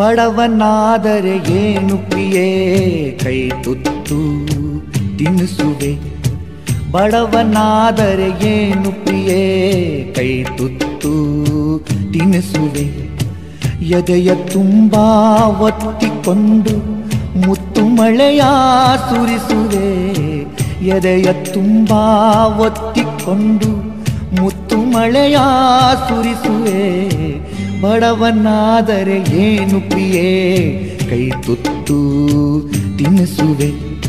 ಬಡವನಾದರೆ ಏನು ಪ್ರಿಯೇ ಕೈ ತುತ್ತು ತಿನ್ನಿಸುವೆ ಬಡವನಾದರೆ ಏನು ಪ್ರಿಯೇ ಕೈ ತುತ್ತು ತಿನ್ನಿಸುವೆ ಎದೆಯ ತುಂಬಾ ಒತ್ತಿಕೊಂಡು ಮುತ್ತು ಮಳೆಯ ಸುರಿಸುವೆ ಎದೆಯ ತುಂಬಾ ಒತ್ತಿಕೊಂಡು ಮುತ್ತು ಮಳೆಯ ಸುರಿಸುವೆ ಬಡವನಾದರೆ ಏನು ಪ್ರಿಯೇ ಕೈ ತುತ್ತು ತಿನ್ನಿಸುವೆ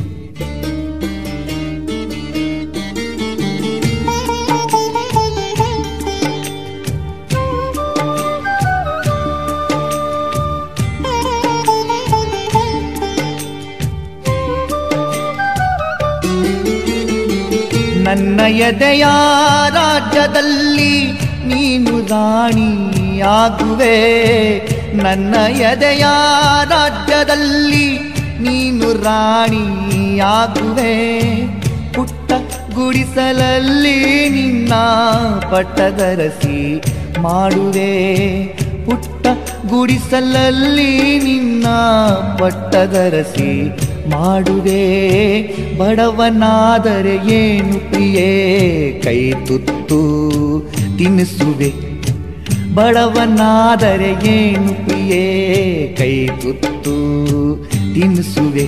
ನನ್ನ ಎದೆಯ ರಾಜ್ಯದಲ್ಲಿ ನೀನು ರಾಣಿಯಾಗುವೆ ನನ್ನ ಎದೆಯ ರಾಜ್ಯದಲ್ಲಿ ನೀನು ರಾಣಿಯಾಗುವೆ ಪುಟ್ಟ ಗುಡಿಸಲಲ್ಲಿ ನಿನ್ನ ಪಟ್ಟದರಸಿ ಮಾಡುವೆ ಪುಟ್ಟ ಗುಡಿಸಲಲ್ಲಿ ನಿನ್ನ ಪಟ್ಟದರಸಿ ಮಾಡುವೆ ಬಡವನಾದರೆ ಏನು ಪ್ರಿಯೇ ಕೈ ತುತ್ತು ತಿನ್ನಿಸುವೆ ಬಡವನಾದರೆ ಏನು ಪ್ರಿಯೇ ಕೈ ತುತ್ತು ತಿನ್ನಿಸುವೆ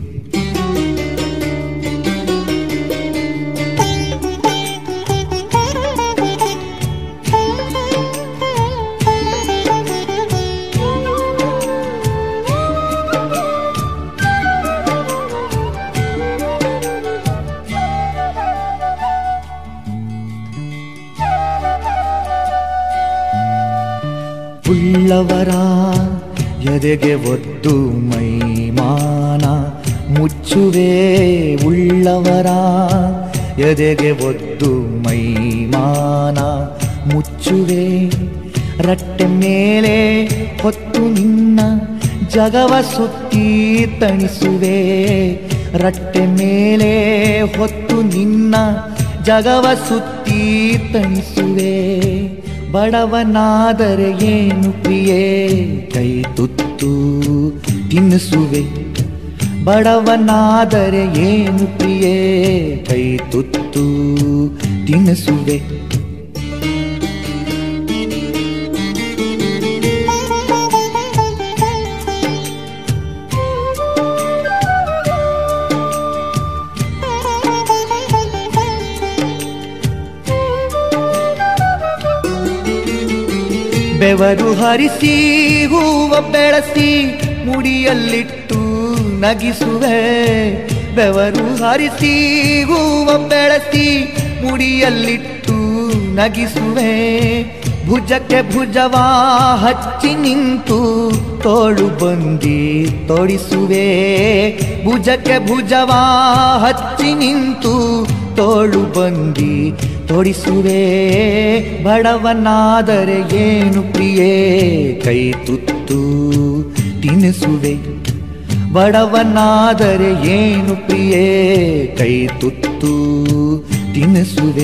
ಉಳ್ಳವರ ಎದೆಗೆ ಒದ್ದು ಮೈಮಾನ ಮುಚ್ಚುವೆ ಉಳ್ಳವರ ಎದೆಗೆ ಒದ್ದು ಮೈಮಾನ ಮುಚ್ಚುವೆ ರಟ್ಟೆ ಮೇಲೆ ಹೊತ್ತು ನಿನ್ನ ಜಗವ ಸುತ್ತಿ ತಣಿಸುವೆ ರಟ್ಟೆ ಮೇಲೆ ಹೊತ್ತು ನಿನ್ನ ಜಗವ ಸುತ್ತಿ ತಣಿಸುವೆ ಬಡವನಾದರೆ ಏನು ಪ್ರಿಯೇ ಕೈ ತುತ್ತು ತಿನ್ನಿಸುವೆ ಬಡವನಾದರೆ ಏನು ಪ್ರಿಯೇ ಕೈ ತುತ್ತು ತಿನ್ನಿಸುವೆ ಬೆವರು ಹರಿಸಿ ಹೂವ ಬೆಳೆಸಿ ಮುಡಿಯಲ್ಲಿಟ್ಟು ನಗಿಸುವೆ ಬೆವರು ಹರಿಸಿ ಹೂವ ಬೆಳೆಸಿ ಮುಡಿಯಲ್ಲಿಟ್ಟು ನಗಿಸುವೆ ಭುಜಕ್ಕೆ ಭುಜವಾ ಹಚ್ಚಿ ನಿಂತು ತೋಳು ಬಂದಿ ತೊಡಿಸುವೆ ಭುಜಕ್ಕೆ ಭುಜವಾ ಹಚ್ಚಿ ನಿಂತು ತೋಳು ಬಂದಿ ತೊಡಿಸುವೆ ಬಡವನಾದರೆ ಏನು ಪ್ರಿಯೇ ಕೈ ತುತ್ತು ತಿನ್ನಿಸುವೆ ಬಡವನಾದರೆ ಏನು ಪ್ರಿಯೇ ಕೈ ತುತ್ತು ತಿನ್ನಿಸುವೆ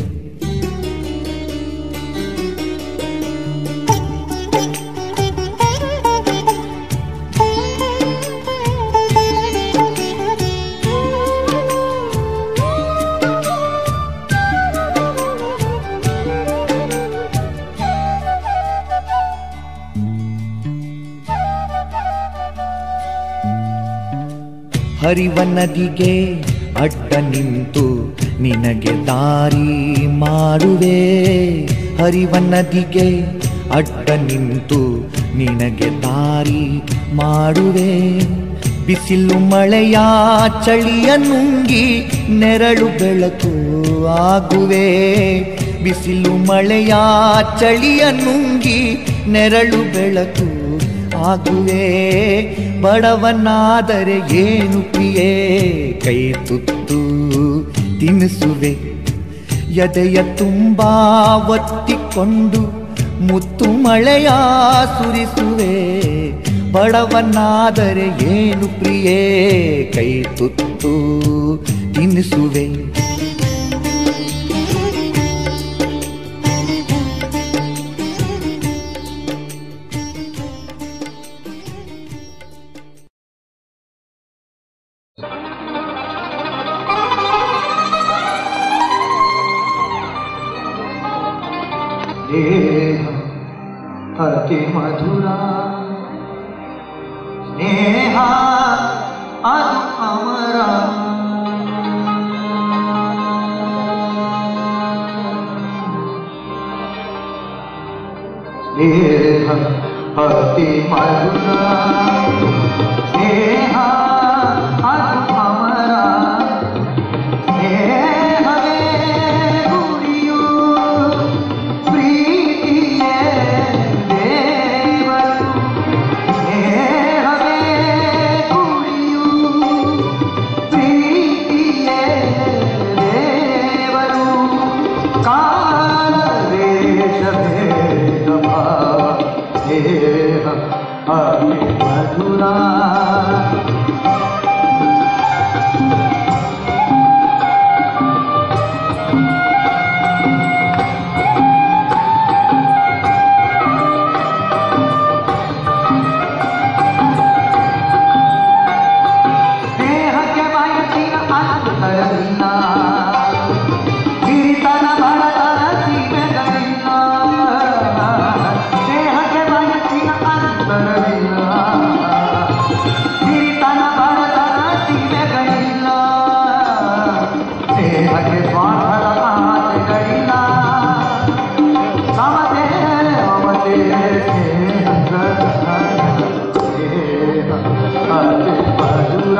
ಹರಿವ ನದಿಗೆ ಅಡ್ಡ ನಿಂತು ನಿನಗೆ ದಾರಿ ಮಾಡುವೆ ಹರಿವ ನದಿಗೆ ಅಡ್ಡ ನಿಂತು ನಿನಗೆ ದಾರಿ ಮಾಡುವೆ ಬಿಸಿಲು ಮಳೆಯ ಚಳಿಯ ನುಂಗಿ ನೆರಳು ಬೆಳಕು ಆಗುವೆ ಬಿಸಿಲು ಮಳೆಯ ಚಳಿಯ ನುಂಗಿ ನೆರಳು ಬೆಳಕು ಆಗುವೆ ಬಡವನಾದರೆ ಏನು ಪ್ರಿಯೇ ಕೈ ತುತ್ತು ತಿನ್ನಿಸುವೆ ಎದೆಯ ತುಂಬಾ ಒತ್ತಿಕೊಂಡು ಮುತ್ತು ಮಳೆಯ ಸುರಿಸುವೆ ಬಡವನಾದರೆ ಏನು ಪ್ರಿಯೇ ಕೈ ತುತ್ತು ತಿನ್ನಿಸುವೆ ಅತಿ ಮಧುರ ಸ್ನೇಹ ಅದು ಅಮರ ಸ್ನೇಹ ಅತಿ ಮಧುರ ಸ್ನೇಹ ಅದು ಅಮರ ಸ್ನೇಹವೇ ಗುರಿಯು ಪ್ರೀತಿಯೇ ದೇವರು ಸ್ನೇಹವೇ ಗುರಿಯು ಪ್ರೀತಿಯೇ ದೇವರು ಕಾಲ ದೇಶ ಭೇದ ಭಾವ ಸ್ನೇಹ ಅತಿ ಮಧುರ ಸ್ನೇಹಕ್ಕೆ ಬಯಸಿನ ಅಂತರವಿಲ್ಲ ಹಿರಿತನ ಬಡತನ ಸೀಮೆಗಳಿಲ್ಲ ಸ್ನೇಹಕ್ಕೆ ಬಯಸಿನ ಅಂತರವಿಲ್ಲ ಹಿರಿತನ ಬಡತನ ಸೀಮೆಗಳಿಲ್ಲ ಸ್ನೇಹಕ್ಕೆ ಸ್ವಾರ್ಥದ ಆಸೆಗಳಿಲ್ಲ ಸಮತೆ ಮಮತೆ ಸ್ನೇಹ ಸ್ನೇಹ ಅತಿ ಮಧುರ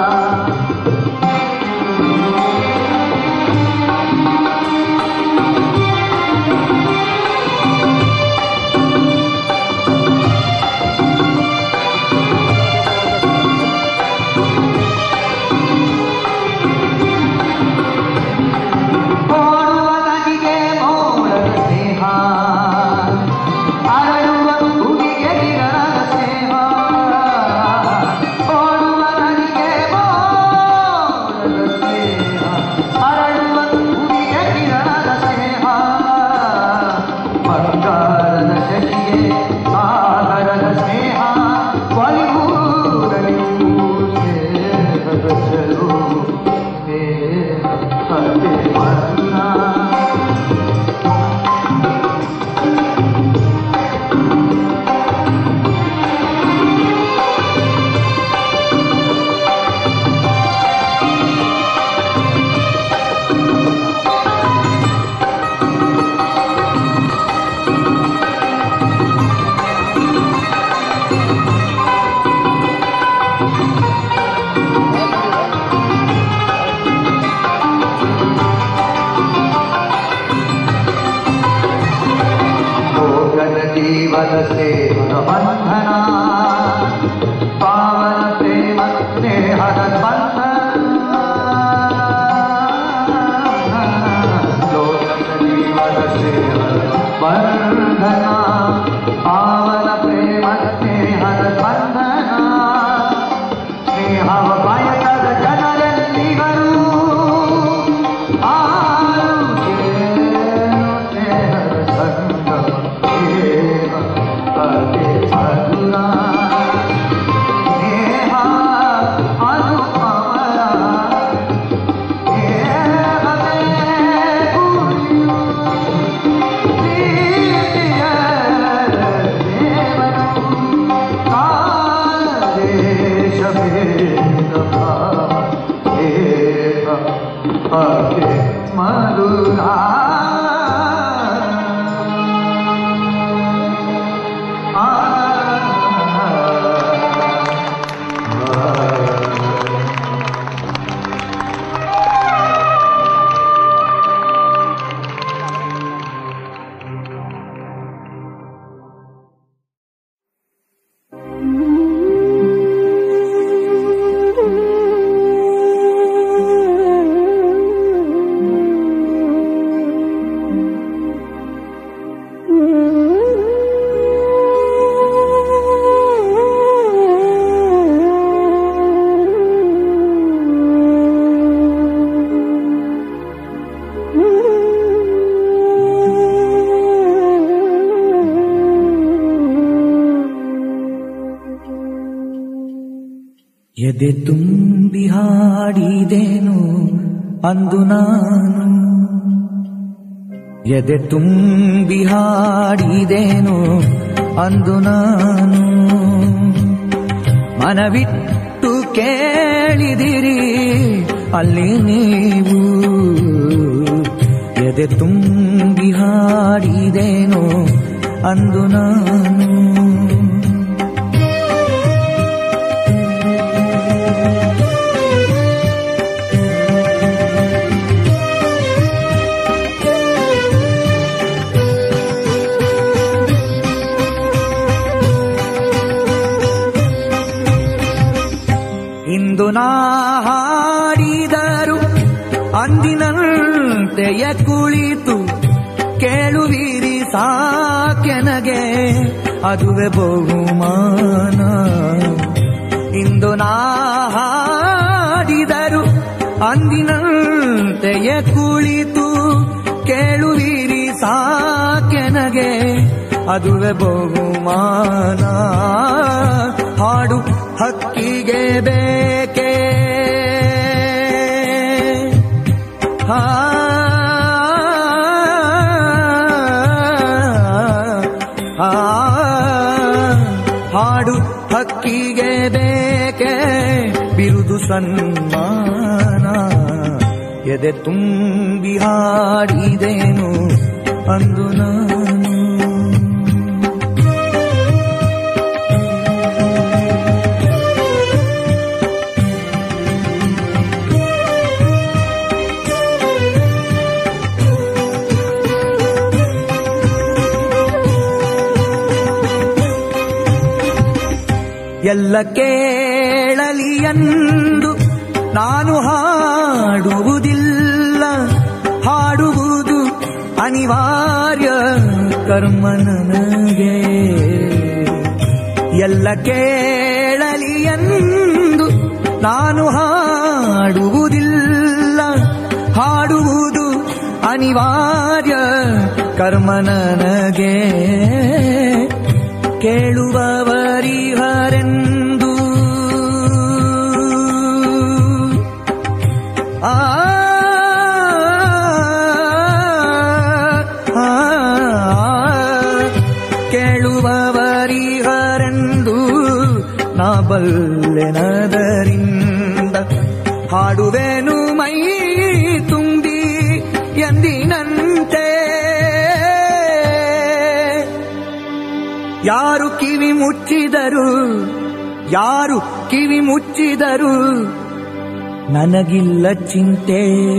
ಓಡುವ ನದಿಗೆ ಮೋಡದ ಸ್ನೇಹ ಅರಳುವ ಹೂವಿಗೆ ಗಿರಣದ ಸ್ನೇಹ ಓಡುವ ನದಿಗೆ ಮೋಡದ ಸ್ನೇಹ ಅರಳುವ ಹೂವಿಗೆ ಗಿರಣದ ಸ್ನೇಹ ಬಂಗಾರದ ಶಶಿಗೆ ಸಾಗರದ ಸ್ನೇಹ ಒಲಿಗೂರಲಿಗೂ ಸ್ನೇಹದ ಚೆಲು ಸ್ನೇಹ ಅತಿ ಮಧುರ ಭೋಗದ ಜೀವನ ಸೇವನ ಬಂಧನ ಪಾವನ ಪ್ರೇಮ ಸ್ನೇಹದ ಬಂಧನ ಲೋಕದ ಜೀವನ ಸೇವನ ಬಂಧನ ಪಾವನ ಪ್ರೇಮ ಸ್ನೇಹದ ಬಂಧನ ಸ್ನೇಹವ ಬಯಸದ ಜನರೆಲ್ಲಿಗರು ಮಧುರಾ ಎದೆ ತುಂಬಿ ಹಾಡಿದೆನು ಅಂದು ನಾನು ಎದೆ ತುಂಬಿ ಹಾಡಿದೆನು ಅಂದು ನಾನು ಮನವಿಟ್ಟು ಕೇಳಿದಿರಿ ಅಲ್ಲಿ ನೀವು ಎದೆ ತುಂಬಿ ಹಾಡಿದೇನೋ ಅಂದು ನಾನು ಇಂದು ನಾ ಹಾಡಿದರು ಅಂದಿನಂತೆಯ ಕುಳಿತು ಕೇಳುವಿರಿ ಸಾಕೆನಗೆ ಅದುವೆ ಬಹುಮಾನ ಇಂದು ನಾ ಹಾಡಿದರು ಅಂದಿನಂತೆಯ ಕುಳಿತು ಕೇಳುವಿರಿ ಸಾಕೆನಗೆ ಅದುವೆ ಬಹುಮಾನ ಹಾಡು ಹಕ್ಕಿಗೆ ಬೇಕೇ ಹಾ ಆ, ಹಾಡು ಹಕ್ಕಿಗೆ ಬೇಕೆ ಬಿರುದು ಸನ್ಮಾನ ಎದೆ ತುಂಬಿ ಹಾಡಿದೇನು ಅಂದು ನಾನು ಎಲ್ಲ ಕೇಳಲಿ ಎಂದು ನಾನು ಹಾಡುವುದಿಲ್ಲ ಹಾಡುವುದು ಅನಿವಾರ್ಯ ಕರ್ಮ ನನಗೆ ಎಲ್ಲ ಕೇಳಲಿ ಎಂದು ನಾನು ಹಾಡುವುದಿಲ್ಲ ಹಾಡುವುದು ಅನಿವಾರ್ಯ ಕರ್ಮ ನನಗೆ ಕೇಳುವವರಿಹರೆಂದು ಆ ಆ, ಕೇಳುವವರಿಹರೆಂದು ನಾ ಬಲ್ಲೆನದರಿಂದ ಹಾಡುವೆನು ಮೈ ತುಂಬಿ ಎಂದಿನಂತೆ ಯಾರು ಕಿವಿ ಮುಚ್ಚಿದರು ಯಾರು ಕಿವಿ ಮುಚ್ಚಿದರು ನನಗಿಲ್ಲ ಚಿಂತೆ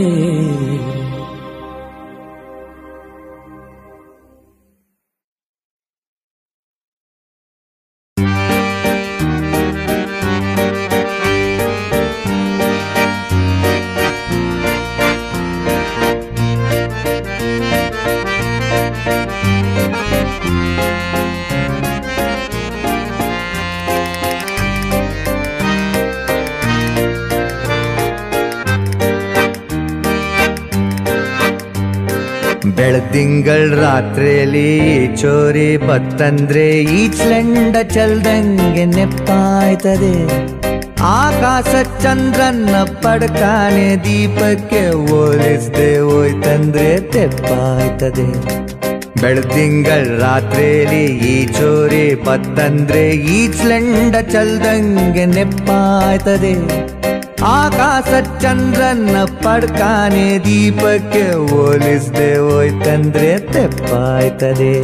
ಬೆಳದಿಂಗಳ್ ರಾತ್ರಿಯಲ್ಲಿ ಚೋರಿ ಬತ್ತಂದ್ರೆ ಈಚ್ಲೆಂಡ ಚಲ್ದಂಗೆ ನೆಪ್ಪಾಯ್ತದೆ ಆಕಾಶ ಚಂದ್ರನ್ನ ಪಡ್ಕಾನೆ ದೀಪಕ್ಕೆ ಹೋಲಿಸ್ದೆ ಹೋಯ್ತಂದ್ರೆ ತೆಪ್ಪಾಯ್ತದೆ ಬೆಳದಿಂಗಳ್ ರಾತ್ರಿಯಲ್ಲಿ ಈ ಚೋರಿ ಬತ್ತಂದ್ರೆ ಈಚ್ಲೆಂಡ ಚಲ್ದಂಗೆ ನೆಪ್ಪಾಯ್ತದೆ ಆಕಾಶ ಚಂದ್ರನ್ನ ಪಡ್ಕಾನೆ ದೀಪಕ್ಕೆ ಹೋಲಿಸ್ದೆ ಹೋಯ್ತಂದ್ರೆ ತೆಪ್ಪಾಯ್ತದೆ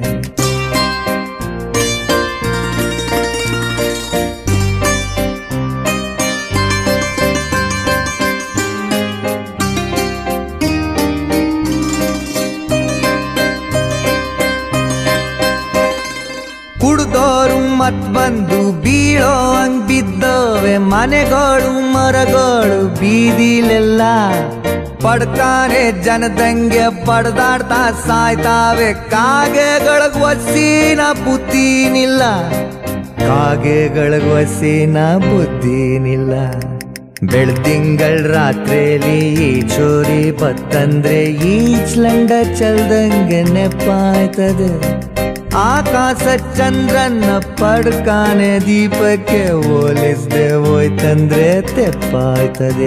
ಕುಡ್ದೋರು ಮತ್ ಬಂದು ಬೀಳೋ ಹಂಗ್ ಬಿದ್ದವೆ ಮನೆಗಳು ಮರಗಳು ಬೀದಿಲೆಲ್ಲ ಪಡ್ತಾನೆ ಜನದಂಗೆ ಪಡ್ದಾಡ್ತಾ ಸಾಯ್ತಾವೆ ಕಾಗೆಗಳಿಗೆ ವಸಿನ ಬುದ್ಧಿನಿಲ್ಲ ಕಾಗೆಗಳಿಗೆ ವಸಿನ ಬುದ್ಧಿನಿಲ್ಲ ಬೆಳ್ದಿಂಗಳ್ ರಾತ್ರಿಯಲ್ಲಿ ಈ ಚೋರಿ ಬತ್ತಂದ್ರೆ ಈಚ್ಲಂಡ ಚಲ್ದಂಗೆ ನೆಪ್ಪಾಯ್ತದೆ ಆಕಾಶ ಚಂದ್ರನ್ನ ಪಡ್ಕಾನೆ ದೀಪಕ್ಕೆ ಹೋಲಿಸ್ದೆ ಹೋಯ್ತಂದ್ರೆ ತೆಪ್ಪಾಯ್ತದೆ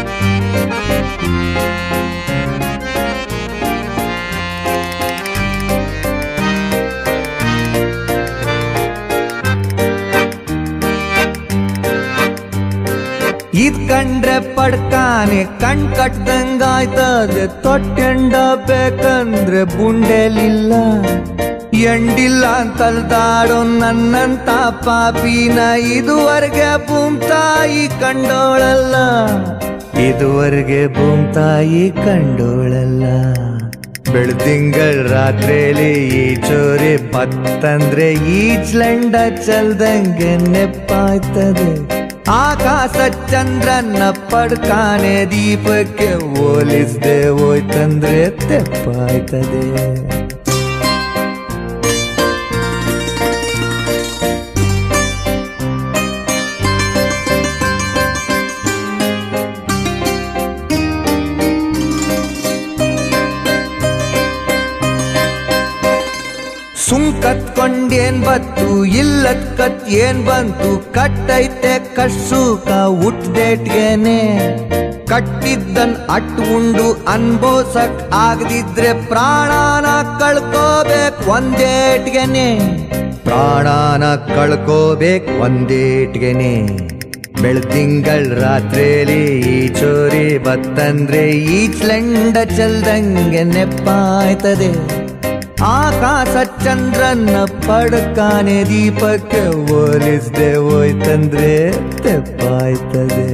ಇದ್ ಕಂಡ್ರೆ ಪಡ್ಕಾನೆ ಕಣ್ ಕಟ್ದಂಗಾಯ್ತದೆ ತೊಟ್ಟೆಂಡ ಬೇಕಂದ್ರೆ ಬುಂಡೆಲಿಲ್ಲ ಎಂಡಿಲ್ಲ ಅಂತಲ್ದಾಡೋ ನನ್ನಂತ ಪಾಪಿನ ಇದುವರೆಗೆ ಭೂಮ್ತಾಯಿ ಕಂಡೋಳಲ್ಲ ಇದುವರೆಗೆ ಭೂಮ್ತಾಯಿ ಕಂಡೋಳಲ್ಲ ಬೆಳ್ದಿಂಗಳ್ ರಾತ್ರಿಲಿ ಈ ಚೋರಿ ಬತ್ತಂದ್ರೆ ಈಚ್ಲೆಂಡ ಚಲ್ದಂಗೆ ನೆಪ್ಪಾಯ್ತದೆ ಆಕಾಶ ಚಂದ್ರನ್ನ ಪಡ್ಕಾನೆ ದೀಪಕ್ಕೆ ಹೋಲಿಸ್ದೆ ಹೋಯ್ತಂದ್ರೆ ತೆಪ್ಪಾಯ್ತದೆ ಸುಂಕತ್ಕೊಂಡೇನ್ ಬತ್ತು ಇಲ್ಲದ್ ಕತ್ ಏನ್ ಬಂತು ಕಟ್ಟೈತೆ ಕರ್ಸೂಕ ಹುಟ್ಡೇಟ್ಗೆನೆ ಕಟ್ಟಿದ್ದನ್ ಅಟ್ ಉಂಡು ಅನ್ಬೋಸಕ್ ಆಗದಿದ್ರೆ ಪ್ರಾಣಾನ ಕಳ್ಕೋಬೇಕು ಒಂದೇಟ್ಗೆನೆ ಪ್ರಾಣಾನ ಕಳ್ಕೋಬೇಕು ಒಂದೇಟ್ಗೆನೆ ಬೆಳ್ತಿಂಗಳ್ ರಾತ್ರಿಲಿ ಈ ಚೋರಿ ಬತ್ತಂದ್ರೆ ಈಚ್ಲೆಂಡ ಚಲ್ದಂಗೆ ನೆಪ್ಪಾಯ್ತದೆ ಆಕಾಶ ಚಂದ್ರನ್ನ ಪಡ್ಕಾನೆ ದೀಪಕ್ಕೆ ಹೋಲಿಸ್ದೆ ಹೋಯ್ತಂದ್ರೆ ತೆಪ್ಪಾಯ್ತದೆ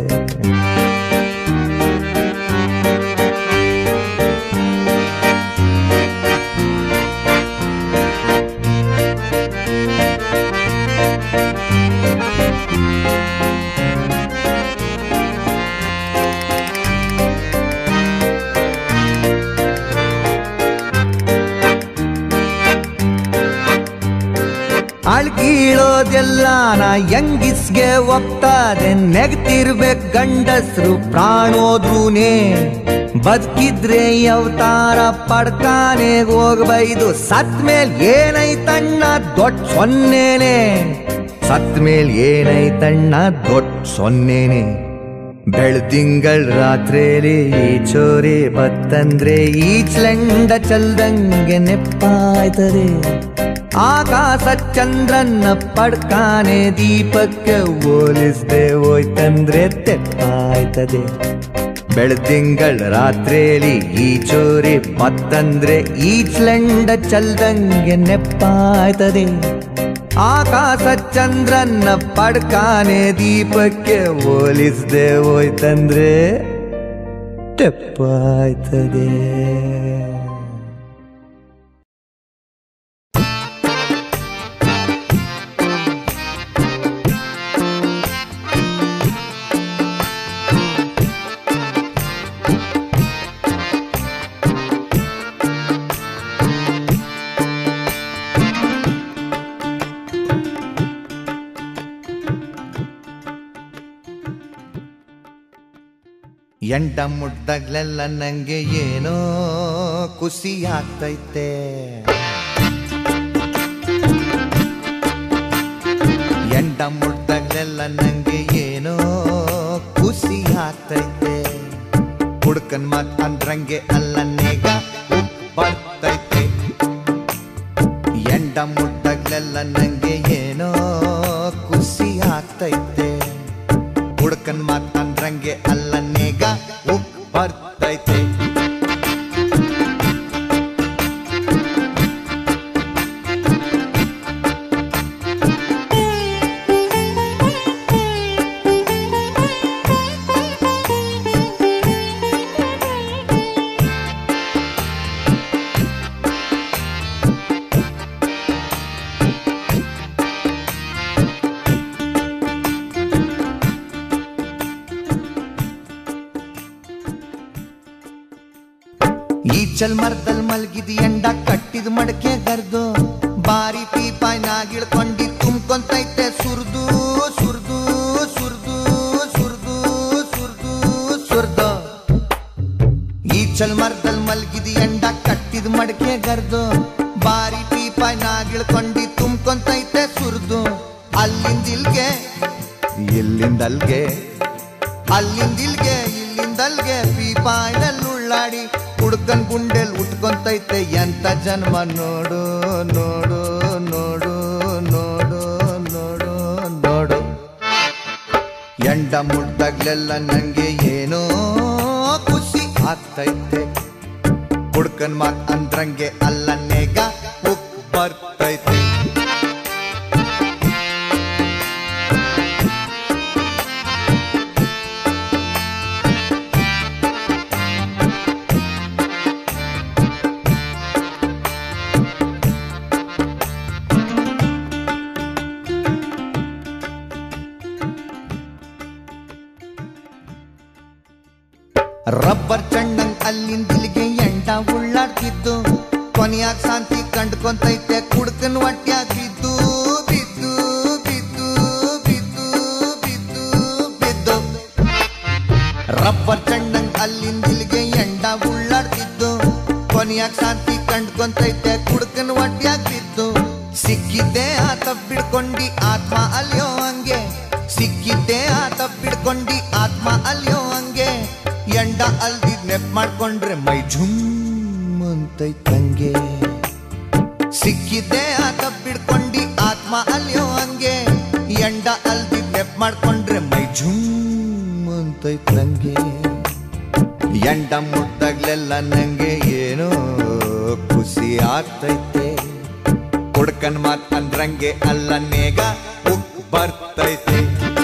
ಅಳ್ಗೀಳೋದೆಲ್ಲ ನಾ ಯಂಗಿಸ್ಗೆ ಒಪ್ತಾದೆ ನೆಗ್ತಿರ್ಬೇಕ್ ಗಂಡಸ್ರು ಪ್ರಾಣೋದ್ರೂನೇ ಬದುಕಿದ್ರೆ ಅವತಾರ ಪಡ್ಕಾನೆ ಹೋಗ್ಬೈದು ಸತ್ ಮೇಲ್ ಏನೈತಣ್ಣ ದೊಡ್ಡ ಸೊನ್ನೇನೆ ಸತ್ ಮೇಲ್ ಏನೈತಣ್ಣ ದೊಡ್ಡ ಸೊನ್ನೇನೆ ಬೆಳ್ದಿಂಗಳ್ ರಾತ್ರಿಲಿ ಈ ಚೋರಿ ಬತ್ತಂದ್ರೆ ಈಚ್ಲೆಂಡ ಚಲ್ದಂಗೆ ನೆಪ್ಪಾಯ್ತದೆ ಆಕಾಶ ಚಂದ್ರನ್ನ ಪಡ್ಕಾನೆ ದೀಪಕ್ಕೆ ಹೋಲಿಸ್ದೆ ಹೋಯ್ತಂದ್ರೆ ತೆಪ್ಪಾಯ್ತದೆ ಬೆಳ್ದಿಂಗಳ್ ರಾತ್ರಿಲಿ ಈ ಚೋರಿ ಬತ್ತಂದ್ರೆ ಈಚ್ಲೆಂಡ ಚಲ್ದಂಗೆ ನೆಪ್ಪಾಯ್ತದೆ ಆಕಾಶ ಚಂದ್ರನ್ನ ಪಡ್ಕಾನೆ ದೀಪಕ್ಕೆ ಹೋಲಿಸ್ದೆ ಹೋಯ್ತಂದ್ರೆ ತೆಪ್ಪಾಯ್ತದೆ ಎಂಟ ಮುಟ್ದಾಗ್ಲೆಲ್ಲ ನಂಗೆ ಏನೋ ಖುಷಿ ಆಗ್ತೈತೆ ಎಂಟ ಮುಟ್ದಾಗ್ಲೆಲ್ಲ ನಂಗೆ ಏನೋ ಖುಷಿ ಆಗ್ತೈತೆ ಹುಡ್ಕನ್ ಮಾತ್ ಅಂದ್ರಂಗೆ ಅಲ್ಲನ್ನೇಗ ಉಪ್ ಬರ್ತೈತೆ ಎಂಡ ಮುಟ್ಟಾಗ್ಲೆಲ್ಲ ನಂಗೆ ಏನೋ ಖುಷಿ ಆಗ್ತೈತೆ ಹುಡ್ಕನ್ ಮಾತಂದ್ರಂಗೆ ಅಲ್ಲನ್ನೇಗ ಉಪ್ ಬರ್ತೈತೆ ಈಚಲ್ ಮರದಲ್ ಮಲ್ಗಿದ್ ಎಂಡ ಕಟ್ಟಿದ ಮಡಕೆ ಗರ್ದು ಬಾರಿ ಪೀಪಾಯ್ನಾಗ ಇಳ್ಕೊಂಡಿ ತುಂಬ್ಕೊಂತೈತೆ ಸುರ್ದು ಸುರ್ದು ಸುರ್ದು ಸುರ್ದು ಸುರ್ದು ಸುರ್ದು ಈಚಲ್ ಮರದಲ್ ಮಲ್ಗಿದ್ ಎಂಡ ಕಟ್ಟಿದ ಮಡಕೆ ಗರ್ದು ಬಾರಿ ಪೀಪಾಯ್ನಾಗ ಇಳ್ಕೊಂಡಿ ತುಂಬ್ಕೊಂತೈತೆ ಸುರ್ದು ಅಲ್ಲಿಂದಿಲ್ಗೆ ಇಲ್ಲಿಂದಲ್ಗೆ ಅಲ್ಲಿಂದಿಲ್ಗೆ ಇಲ್ಲಿಂದ ಒಂದಲ್ಗೆ ಪೀಪಾಯ್ನಲ್ಲಿ ಉಳ್ಳಾಡಿ ಹುಡ್ಕನ್ ಗುಂಡೆಲ್ ಉಟ್ಕೊಂತೈತೆ ಎಂತ ಜನ್ಮ ನೋಡು ನೋಡು ನೋಡು ನೋಡು ನೋಡು ನೋಡು ಎಂಡ ಮುಟ್ದಾಗ್ಲೆಲ್ಲ ನಂಗೆ ಏನೋ ಖುಷಿ ಆಗ್ತೈತೆ ಹುಡ್ಕನ್ ಮಾತ್ ಅಂದ್ರಂಗೆ ಅಲ್ಲ ನೆಗ ಉಕ್ ಬರ್ತೈತೆ ರಬ್ಬರ್ ಚಣ್ಣಂಗ್ ಅಲ್ಲಿಂದ ಇಲ್ಲಿಗೆ ಎಂಡ ಉಳ್ಳಾಡ್ತಿದ್ದು ಕೊನೆಯಾಗ ಶಾಂತಿ ಕಂಡ್ಕೊಂತೈತೆ ಕುಡ್ಕನ್ ಹೊಟ್ಯಾಗ ಬಿದ್ದು ಬಿದ್ದು ಬಿದ್ದು ಬಿದ್ದು ಬಿದ್ದು ಬಿದ್ದು ರಬ್ಬರ್ ಚಣ್ಣಂಗ್ ಅಲ್ಲಿಂದ ಇಲ್ಲಿಗೆ ಎಂಡ ಉಳ್ಳಾಡ್ತಿದ್ದು ಕೊನೆಯಾಗ ಶಾಂತಿ ಕಂಡ್ಕೊಂತೈತೆ ಕುಡ್ಕನ್ ಹೊಟ್ಯಾಗ ಬಿದ್ದು ಸಿಕ್ಕಿದ್ದೆ ಆತ ಬಿಡ್ಕೊಂಡಿ ಆತ್ಮ ಅಲ್ಯೋ ಹಂಗೆ ಸಿಕ್ಕಿದ್ದೆ ಆತ ಬಿಡ್ಕೊಂಡಿ ಆತ್ಮ ಅಲ್ಯೋ ಹಂಗೆ ಎಂಡ ಅಲ್ದಿದ್ ನೆಪ್ ಮಾಡ್ಕೊಂಡ್ರೆ ಮೈ ಝುಮ್ ಅಂತೈತಂಗೆ ಸಿಕ್ಕಿದ್ದೆ ಆತ ಬಿಡ್ಕೊಂಡಿ ಆತ್ಮ ಅಲ್ಯೋ ಹಂಗೆ ಎಂಡ ಅಲ್ದಿದ್ ನೆಪ್ ಮಾಡ್ಕೊಂಡ್ರೆ ಮೈ ಝುಮ್ ಅಂತೈತಂಗೆ ಎಂಡ ಮುಟ್ದಾಗ್ಲೆಲ್ಲ ನಂಗೆ ಏನೋ ಖುಷಿ ಆಗ್ತೈತೆ ಹುಡ್ಕನ್ ಮಾತ್ ಅಂದ್ರಂಗೆ ಅಲ್ಲ ನೇಗ ಉಕ್ ಬರ್ತೈತೆ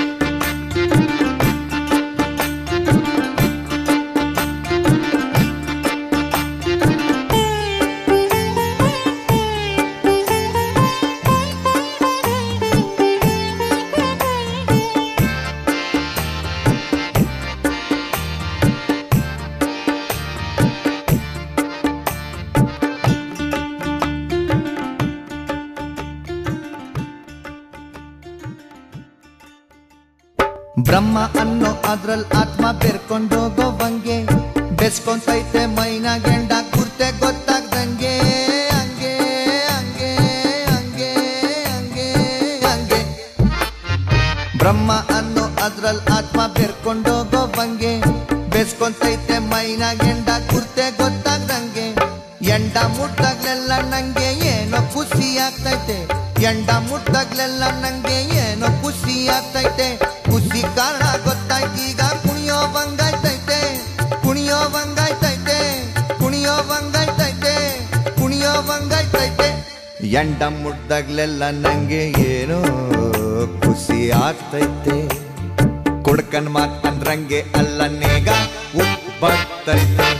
ಬ್ರಹ್ಮ ಅನ್ನೋ ಅದ್ರಲ್ ಆತ್ಮ ಬೆರ್ಕೊಂಡೋಗೋವಂಗೆ ಬೆಸ್ಕೊಂತೈತೆ ಮೈನ ಗೆಂಡ ಗುರ್ತೆ ಗೊತ್ತಾಗ್ದಂಗೆ ಹಂಗೆ ಹಂಗೆ ಹಂಗೆ ಹಂಗೆ ಹಂಗೆ ಬ್ರಹ್ಮ ಅನ್ನೋ ಅದ್ರಲ್ ಆತ್ಮ ಬೆರ್ಕೊಂಡೋಗೋವಂಗೆ ಬೆಸ್ಕೊಂತೈತೆ ಮೈನ ಗೆಂಡ ಗುರ್ತೆ ಗೊತ್ತಾಗ್ದಂಗೆ ಎಂಡ ಮುಟ್ಟಾಗ್ಲೆಲ್ಲ ನಂಗೆ ಏನೋ ಖುಷಿ ಆಗ್ತೈತೆ ಎಂಡ ಮುಟ್ಟಾಗ್ಲೆಲ್ಲ ನಂಗೆ ಏನೋ ಖುಷಿ ಆಗ್ತೈತೆ ಖುಷಿ ಕಾರಣ ಗೊತ್ತಾಯ್ತೀಗ ಕುಣಿಯೋ ಬಂಗಾಯ್ತೈತೆ ಕುಣಿಯೋ ಬಂಗಾಯ್ತೈತೆ ಕುಣಿಯೋ ಬಂಗಾಯ್ತೈತೆ ಕುಣಿಯೋ ಬಂಗಾಯ್ತೈತೆ ಎಂಡ ಮುಟ್ದಾಗ್ಲೆಲ್ಲ ನಂಗೆ ಏನೋ ಖುಷಿ ಆಗ್ತೈತೆ ಕೊಡ್ಕನ್ ಮಾತ್ ಅಂದ್ರಂಗೆ ಅಲ್ಲ ನೇಗ ಉಪ್ ಬರ್ತೈತೆ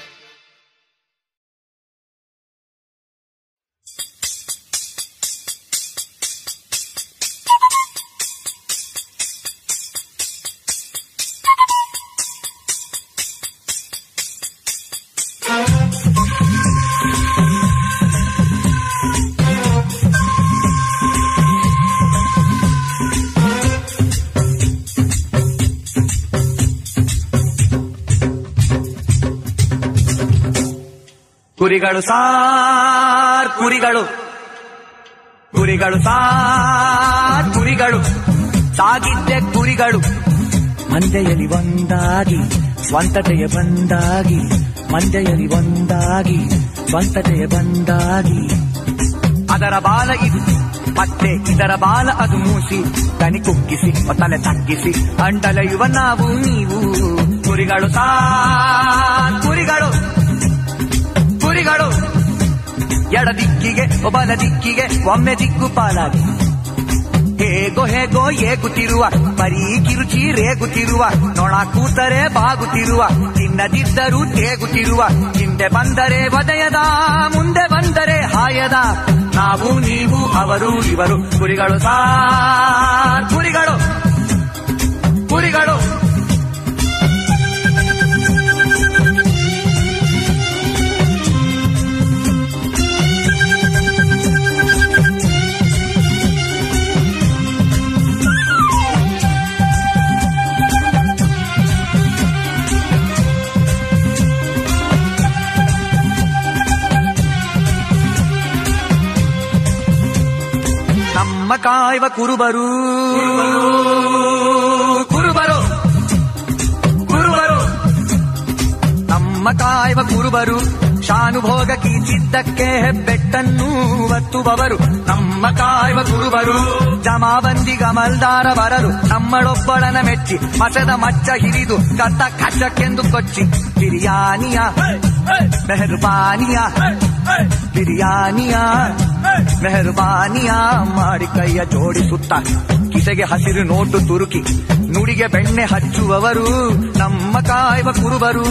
ಕುರಿಗಳು ಸಾರ್ ಕುರಿಗಳು ಕುರಿಗಳು ಸಾರ್ ಕುರಿಗಳು ಸಾಗಿದ್ದೆ ಕುರಿಗಳು ಮಂದೆಯಲ್ಲಿ ಒಂದಾಗಿ ಸ್ವಂತತೆಯ ಬಂದಾಗಿ ಮಂದೆಯಲ್ಲಿ ಒಂದಾಗಿ ಸ್ವಂತತೆಯ ಬಂದಾಗಿ ಅದರ ಬಾಲ ಇದು ಮತ್ತೆ ಇದರ ಬಾಲ ಅದು ಮೂಸಿ ದನಿ ಕುಕ್ಕಿಸಿ ತಲೆ ತಗ್ಗಿಸಿ ಅಂಡಲೆಯುವ ನಾವು ನೀವು ಕುರಿಗಳು ಸಾರ್ ಕುರಿಗಳು ಕುರಿಗಳು ಎಡ ದಿಕ್ಕಿಗೆ ಬಲ ದಿಕ್ಕಿಗೆ ಒಮ್ಮೆ ದಿಕ್ಕು ಪಾಲಾಗಿ ಹೇಗೋ ಹೇಗೋ ಏಗುತ್ತಿರುವ ಬರೀ ಕಿರುಚಿ ರೇಗುತ್ತಿರುವ ನೊಣ ಕೂತರೆ ಬಾಗುತ್ತಿರುವ ತಿನ್ನದಿದ್ದರೂ ತೇಗುತ್ತಿರುವ ಹಿಂದೆ ಬಂದರೆ ವದಯದ ಮುಂದೆ ಬಂದರೆ ಹಾಯದ ನಾವು ನೀವು ಅವರು ಇವರು ಕುರಿಗಳು ಸಾರ್ ಕುರಿಗಳು ಕುರಿಗಳು ನಮ್ಮ ಕಾಯುವ ಕುರುಬರು ಕುರುಬರು ಕುರುಬರು ಕಾಯುವ ಕುರುಬರು ಶಾನುಭೋಗ ಕೀಚಿದ್ದಕ್ಕೆ ಹೆಬ್ಬೆಟ್ಟನ್ನು ಒತ್ತುವವರು ನಮ್ಮ ಕಾಯುವ ಕುರುಬರು ಜಮಾಬಂದಿ ಗಮಲ್ದಾರ ಬರರು ನಮ್ಮಳೊಬ್ಬಳನ ಮೆಚ್ಚಿ ಮಸದ ಮಚ್ಚ ಹಿರಿದು ಕತ್ತ ಕಚ್ಚಕ್ಕೆಂದು ಕೊಚ್ಚಿ ಬಿರಿಯಾನಿಯ ಮೆಹರ್ಬಾನಿಯ ಬಿರಿಯಾನಿಯ ಮೆಹರ್ಬಾನಿಯ ಮಾಡಿ ಕೈಯ ಜೋಡಿಸುತ್ತ ಕಿಸೆಗೆ ಹಸಿರು ನೋಟು ತುರುಕಿ ನುಡಿಗೆ ಬೆಣ್ಣೆ ಹಚ್ಚುವವರು ನಮ್ಮ ಕಾಯುವ ಕುರುಬರು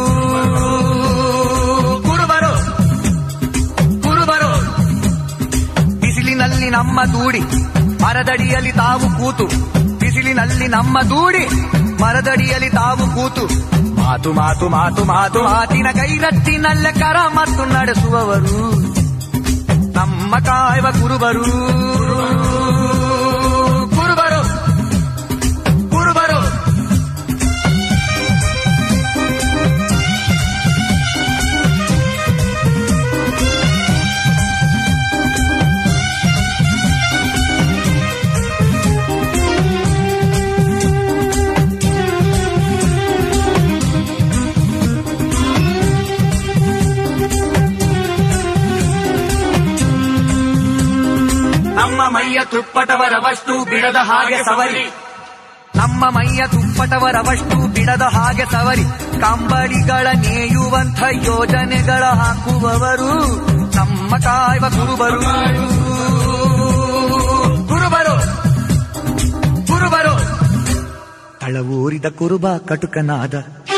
ಕುರುಬರು ಕುರುಬರು ಬಿಸಿಲಿನಲ್ಲಿ ನಮ್ಮ ದೂಡಿ ಮರದಡಿಯಲ್ಲಿ ತಾವು ಕೂತು ಬಿಸಿಲಿನಲ್ಲಿ ನಮ್ಮ ದೂಡಿ ಮರದಡಿಯಲ್ಲಿ ತಾವು ಕೂತು ಮಾತು ಮಾತು ಮಾತು ಮಾತು ಮಾತಿನ ಕೈರಟ್ಟಿನಲ್ಲ ಕರ ಮತ್ತು ನಡೆಸುವವರು ನಮ್ಮ ಕಾಯುವ ಕುರುಬರು ಕುರುಬರು ಕುರುಬರು ನಮ್ಮ ಮೈಯ ತುಪ್ಪಟವರವಷ್ಟು ಬಿಡದ ಹಾಗೆ ಸವರಿ ನಮ್ಮ ಮೈಯ ತುಪ್ಪಟವರವಷ್ಟು ಬಿಡದ ಹಾಗೆ ಸವರಿ ಕಂಬಳಿಗಳ ನೇಯುವಂಥ ಯೋಜನೆಗಳ ಹಾಕುವವರು ನಮ್ಮ ಕಾಯುವ ಕುರುಬರು ಕುರುಬರು ಕುರುಬರು ತಳವೂರಿದ ಕುರುಬ ಕಟುಕನಾದ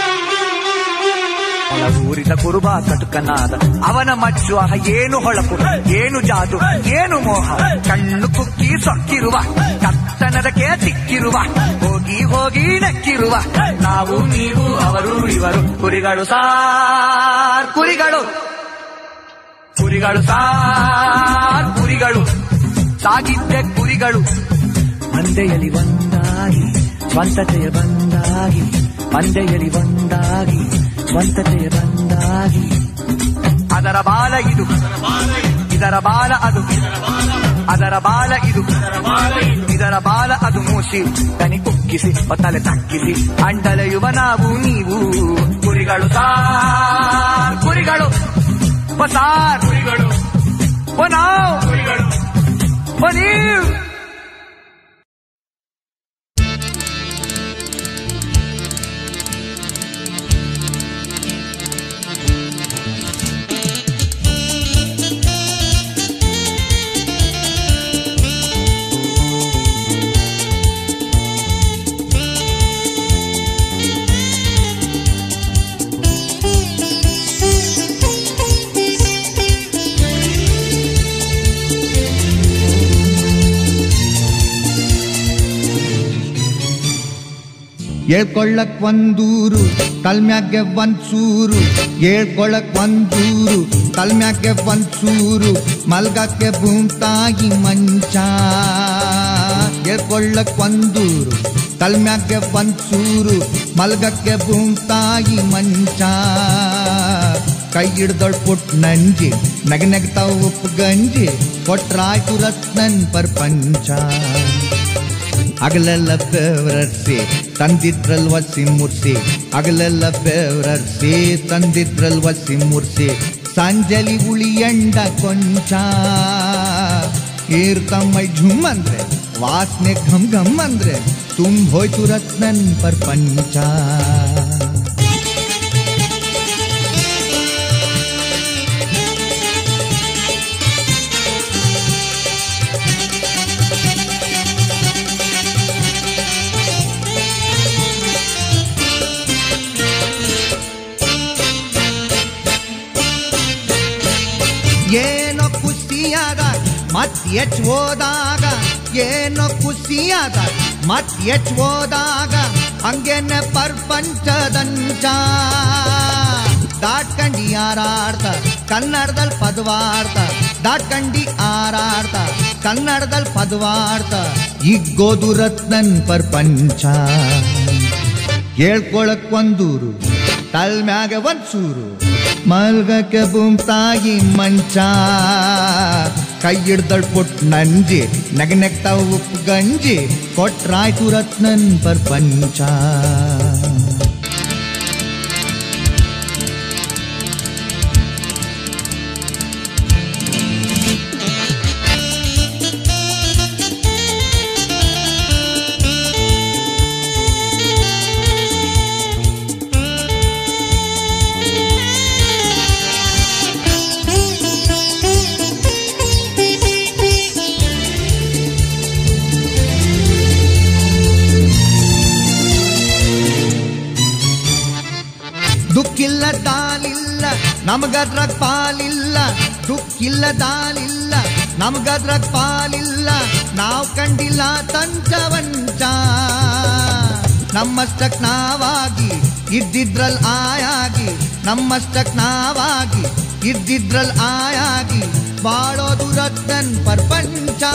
ಊರಿದ ಕುರುಬ ಕಟುಕನಾದ ಅವನ ಮಚ್ಚು ಆಹ ಏನು ಹೊಳಪು ಏನು ಜಾದು ಏನು ಮೋಹ ಕಣ್ಣು ಕುಕ್ಕಿ ಸೊಕ್ಕಿರುವ ಕತ್ತನದಕ್ಕೆ ತಿಕ್ಕಿರುವ ಹೋಗಿ ಹೋಗಿ ನಕ್ಕಿರುವ ನಾವು ನೀವು ಅವರು ಇವರು ಕುರಿಗಳು ಸಾರ್ ಕುರಿಗಳು ಕುರಿಗಳು ಸಾರ್ ಕುರಿಗಳು ಸಾಗಿದ್ದೆ ಕುರಿಗಳು ಮಂದೆಯಲ್ಲಿ ಒಂದಾಗಿ ಸ್ವಂತತೆಯ ಬಂದಾಗಿ ಮಂದೆಯಲ್ಲಿ ಒಂದಾಗಿ ಸ್ವಂತತೆಯ ಬಂದಾಗಿ ಅದರ ಬಾಲ ಇದು ಇದರ ಬಾಲ ಅದು ಅದರ ಬಾಲ ಇದು ಇದರ ಬಾಲ ಅದು ಮೂಸಿ ತನಿ ಕುಕ್ಕಿಸಿ ತಲೆ ತಕ್ಕಿಸಿ ಅಂಡಲೆಯುವ ನಾವು ನೀವು ಕುರಿಗಳು ಸಾರ್ ಕುರಿಗಳು ಓ ಸಾರ್ ಕುರಿಗಳು ಓ ನಾವು ಕುರಿಗಳು ಓ ನೀವು ಹೇಳ್ಕೊಳ್ಳಕ್ ಒಂದೂರು ಕಲ್ಮ್ಯಾಗೆ ಒಂದ್ಸೂರು ಹೇಳ್ಕೊಳ್ಳಕ್ ಒಂದೂರು ಕಲ್ಮ್ಯಾಗೆ ಒಂದ್ಸೂರು ಮಲ್ಗಕ್ಕೆ ಭೂಮ್ತಾಗಿ ಮಂಚ ಹೇಳ್ಕೊಳ್ಳಕ್ ಒಂದೂರು ಕಲ್ಮ್ಯಾಗೆ ಒಂದ್ಸೂರು ಮಲ್ಗಕ್ಕೆ ಭೂಮ್ತಾಗಿ ಮಂಚ ಕೈ ಹಿಡ್ದೊಳ್ ಪುಟ್ ನಂಜಿ ನಗ ನಗ್ತಾವ್ ಉಪ್ಪು ಗಂಜಿ ಕೊಟ್ರಾಯ್ತು ರತ್ನನ್ ಪರ್ಪಂಚ ಅಗಲೆಲ್ಲ ಬೆವರರ್ಸಿ ತಂದಿದ್ರಲ್ ವಸಿ ಮುರ್ಸಿ ಅಗಲೆಲ್ಲ ಬೆವರರ್ಸಿ ತಂದಿದ್ರಲ್ ವಸಿ ಮುರ್ಸಿ ಸಂಜಲಿ ಉಳಿಯಂಡ ಕೊಂಚ ಏರ್ತಮ್ಮೈ ಝುಮ್ ಅಂದ್ರೆ ವಾಸನೆ ಘಮ್ ಘಮ್ ಅಂದ್ರೆ ತುಂಬ ಹೋಯ್ತು ರತ್ನನ್ ಪರ್ಪಂಚ ಏನೋ ಖುಷಿಯಾದ ಮತ್ ಎಚ್ ಹೋದಾಗ ಏನೋ ಖುಷಿಯಾದ ಮತ್ ಎಚ್ ಹೋದಾಗ ಹಂಗೇನೆ ಪರ್ಪಂಚದಂಚ ದಾಟ್ಕಂಡಿ ಯಾರಾಡ್ತ ಕನ್ನಡದಲ್ಲಿ ಪದವಾಡ್ತ ದಾಟ್ಕಂಡಿ ಆರಾಡ್ತ ಕನ್ನಡದಲ್ಲಿ ಪದವಾಡ್ತ ಇಗ್ಗೋದು ರತ್ನನ್ ಪರ್ಪಂಚ ಹೇಳ್ಕೊಳಕ್ ಒಂದೂರು ತಲ್ ಮ್ಯಾಗ ಒಂದ್ಸೂರು ಮಲ್ಗಕ್ಕೆ ಬುಂತಾಗಿ ಮಂಚ ಕೈ ಹಿಡ್ದಳ್ ಪುಟ್ ನಂಜಿ ನಗ ನೆಗ್ತಾವ್ ಉಪ್ಪು ಗಂಜಿ ಕೊಟ್ರಾಯ್ತು ರತ್ನನ್ ಪರ್ಪಂಚ ದುಃಖಿಲ್ಲ ದಾಲಿಲ್ಲ ನಮಗದ್ರಾಗ ಪಾಲಿಲ್ಲ ದುಃಖಿಲ್ಲ ದಾಲಿಲ್ಲ ನಮಗದ್ರಾಗ ಪಾಲಿಲ್ಲ ನಾವ್ ಕಂಡಿಲ್ಲ ತಂಚವಂಚ ನಮ್ಮಷ್ಟಕ್ ನಾವಾಗಿ ಇದ್ದಿದ್ರಲ್ ಆಯಾಗಿ ನಮ್ಮಷ್ಟಕ್ ನಾವಾಗಿ ಇದ್ದಿದ್ರಲ್ ಆಯಾಗಿ ಬಾಳೋದು ರತ್ನನ್ ಪ್ರಪಂಚ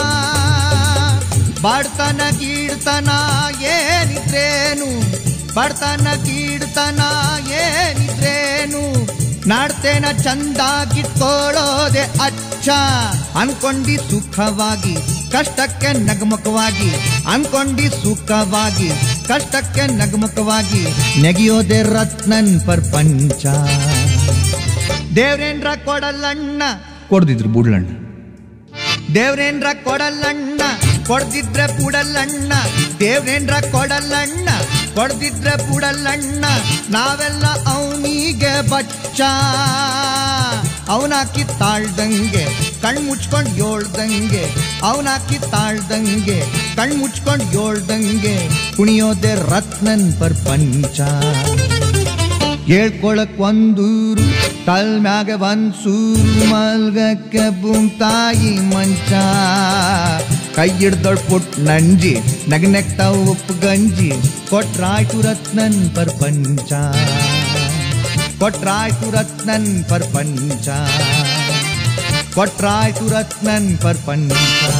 ಬಡ್ತನ ಕೀಡ್ತನ ಏನಿದ್ರೇನು ಬಡ್ತನ ಕೀಡ್ತನ ಏನಿದ್ರೇನು ನಾಡ್ತೇನ ಚಂದಾಗಿಟ್ಕೊಳ್ಳೋದೆ ಅಚ್ಚ ಅನ್ಕೊಂಡಿ ಸುಖವಾಗಿ ಕಷ್ಟಕ್ಕೆ ನಗಮುಖವಾಗಿ ಅನ್ಕೊಂಡಿ ಸುಖವಾಗಿ ಕಷ್ಟಕ್ಕೆ ನಗಮುಖವಾಗಿ ನೆಗೆಯೋದೆ ರತ್ನನ್ ಪ್ರಪಂಚ ದೇವ್ರೇನ್ರ ಕೊಡಲ್ಲಣ್ಣ ಕೊಡ್ದಿದ್ರು ಬುಡ್ಲಣ್ಣ ದೇವ್ರೇನ್ರ ಕೊಡಲ್ಲಣ್ಣ ಕೊಡ್ದಿದ್ರೆ ಪುಡಲ್ಲಣ್ಣ ದೇವ್ರೇನ್ರ ಕೊಡಲ್ಲಣ್ಣ ಕೊಡ್ದಿದ್ರೆ ಪುಡಲ್ಲಣ್ಣ ನಾವೆಲ್ಲ ಅವನಿಗೆ ಬಚ್ಚ ಅವನಾಕಿ ತಾಳ್ದಂಗೆ ಕಣ್ ಮುಚ್ಕೊಂಡ್ ಏಳ್ದಂಗೆ ಅವನಾಕಿ ತಾಳ್ದಂಗೆ ಕಣ್ ಮುಚ್ಕೊಂಡ್ ಏಳ್ದಂಗೆ ಕುಣಿಯೋದೆ ರತ್ನನ್ ಪ್ರಪಂಚ ಹೇಳ್ಕೊಳಕ್ ಒಂದೂರು ತಲ್ ಮ್ಯಾಗ ಒಂದ್ ಸೂರು ಮಲ್ಗಕ್ಕೆ ತಾಯಿ ಮಂಚ ಕೈ ಹಿಡ್ದೊಳ್ ಪುಟ್ ನಂಜಿ ನಗ್ ನೆಕ್ತಾವ್ ಉಪ್ಪು ಗಂಜಿ ಕೊಟ್ರಾಯ್ತು ರತ್ನನ್ ಪ್ರಪಂಚ ಕೊಟ್ರಾಯ್ತು ರತ್ನನ್ ಪ್ರಪಂಚ ಕೊಟ್ರಾಯ್ತು ರತ್ನನ್ ಪ್ರಪಂಚ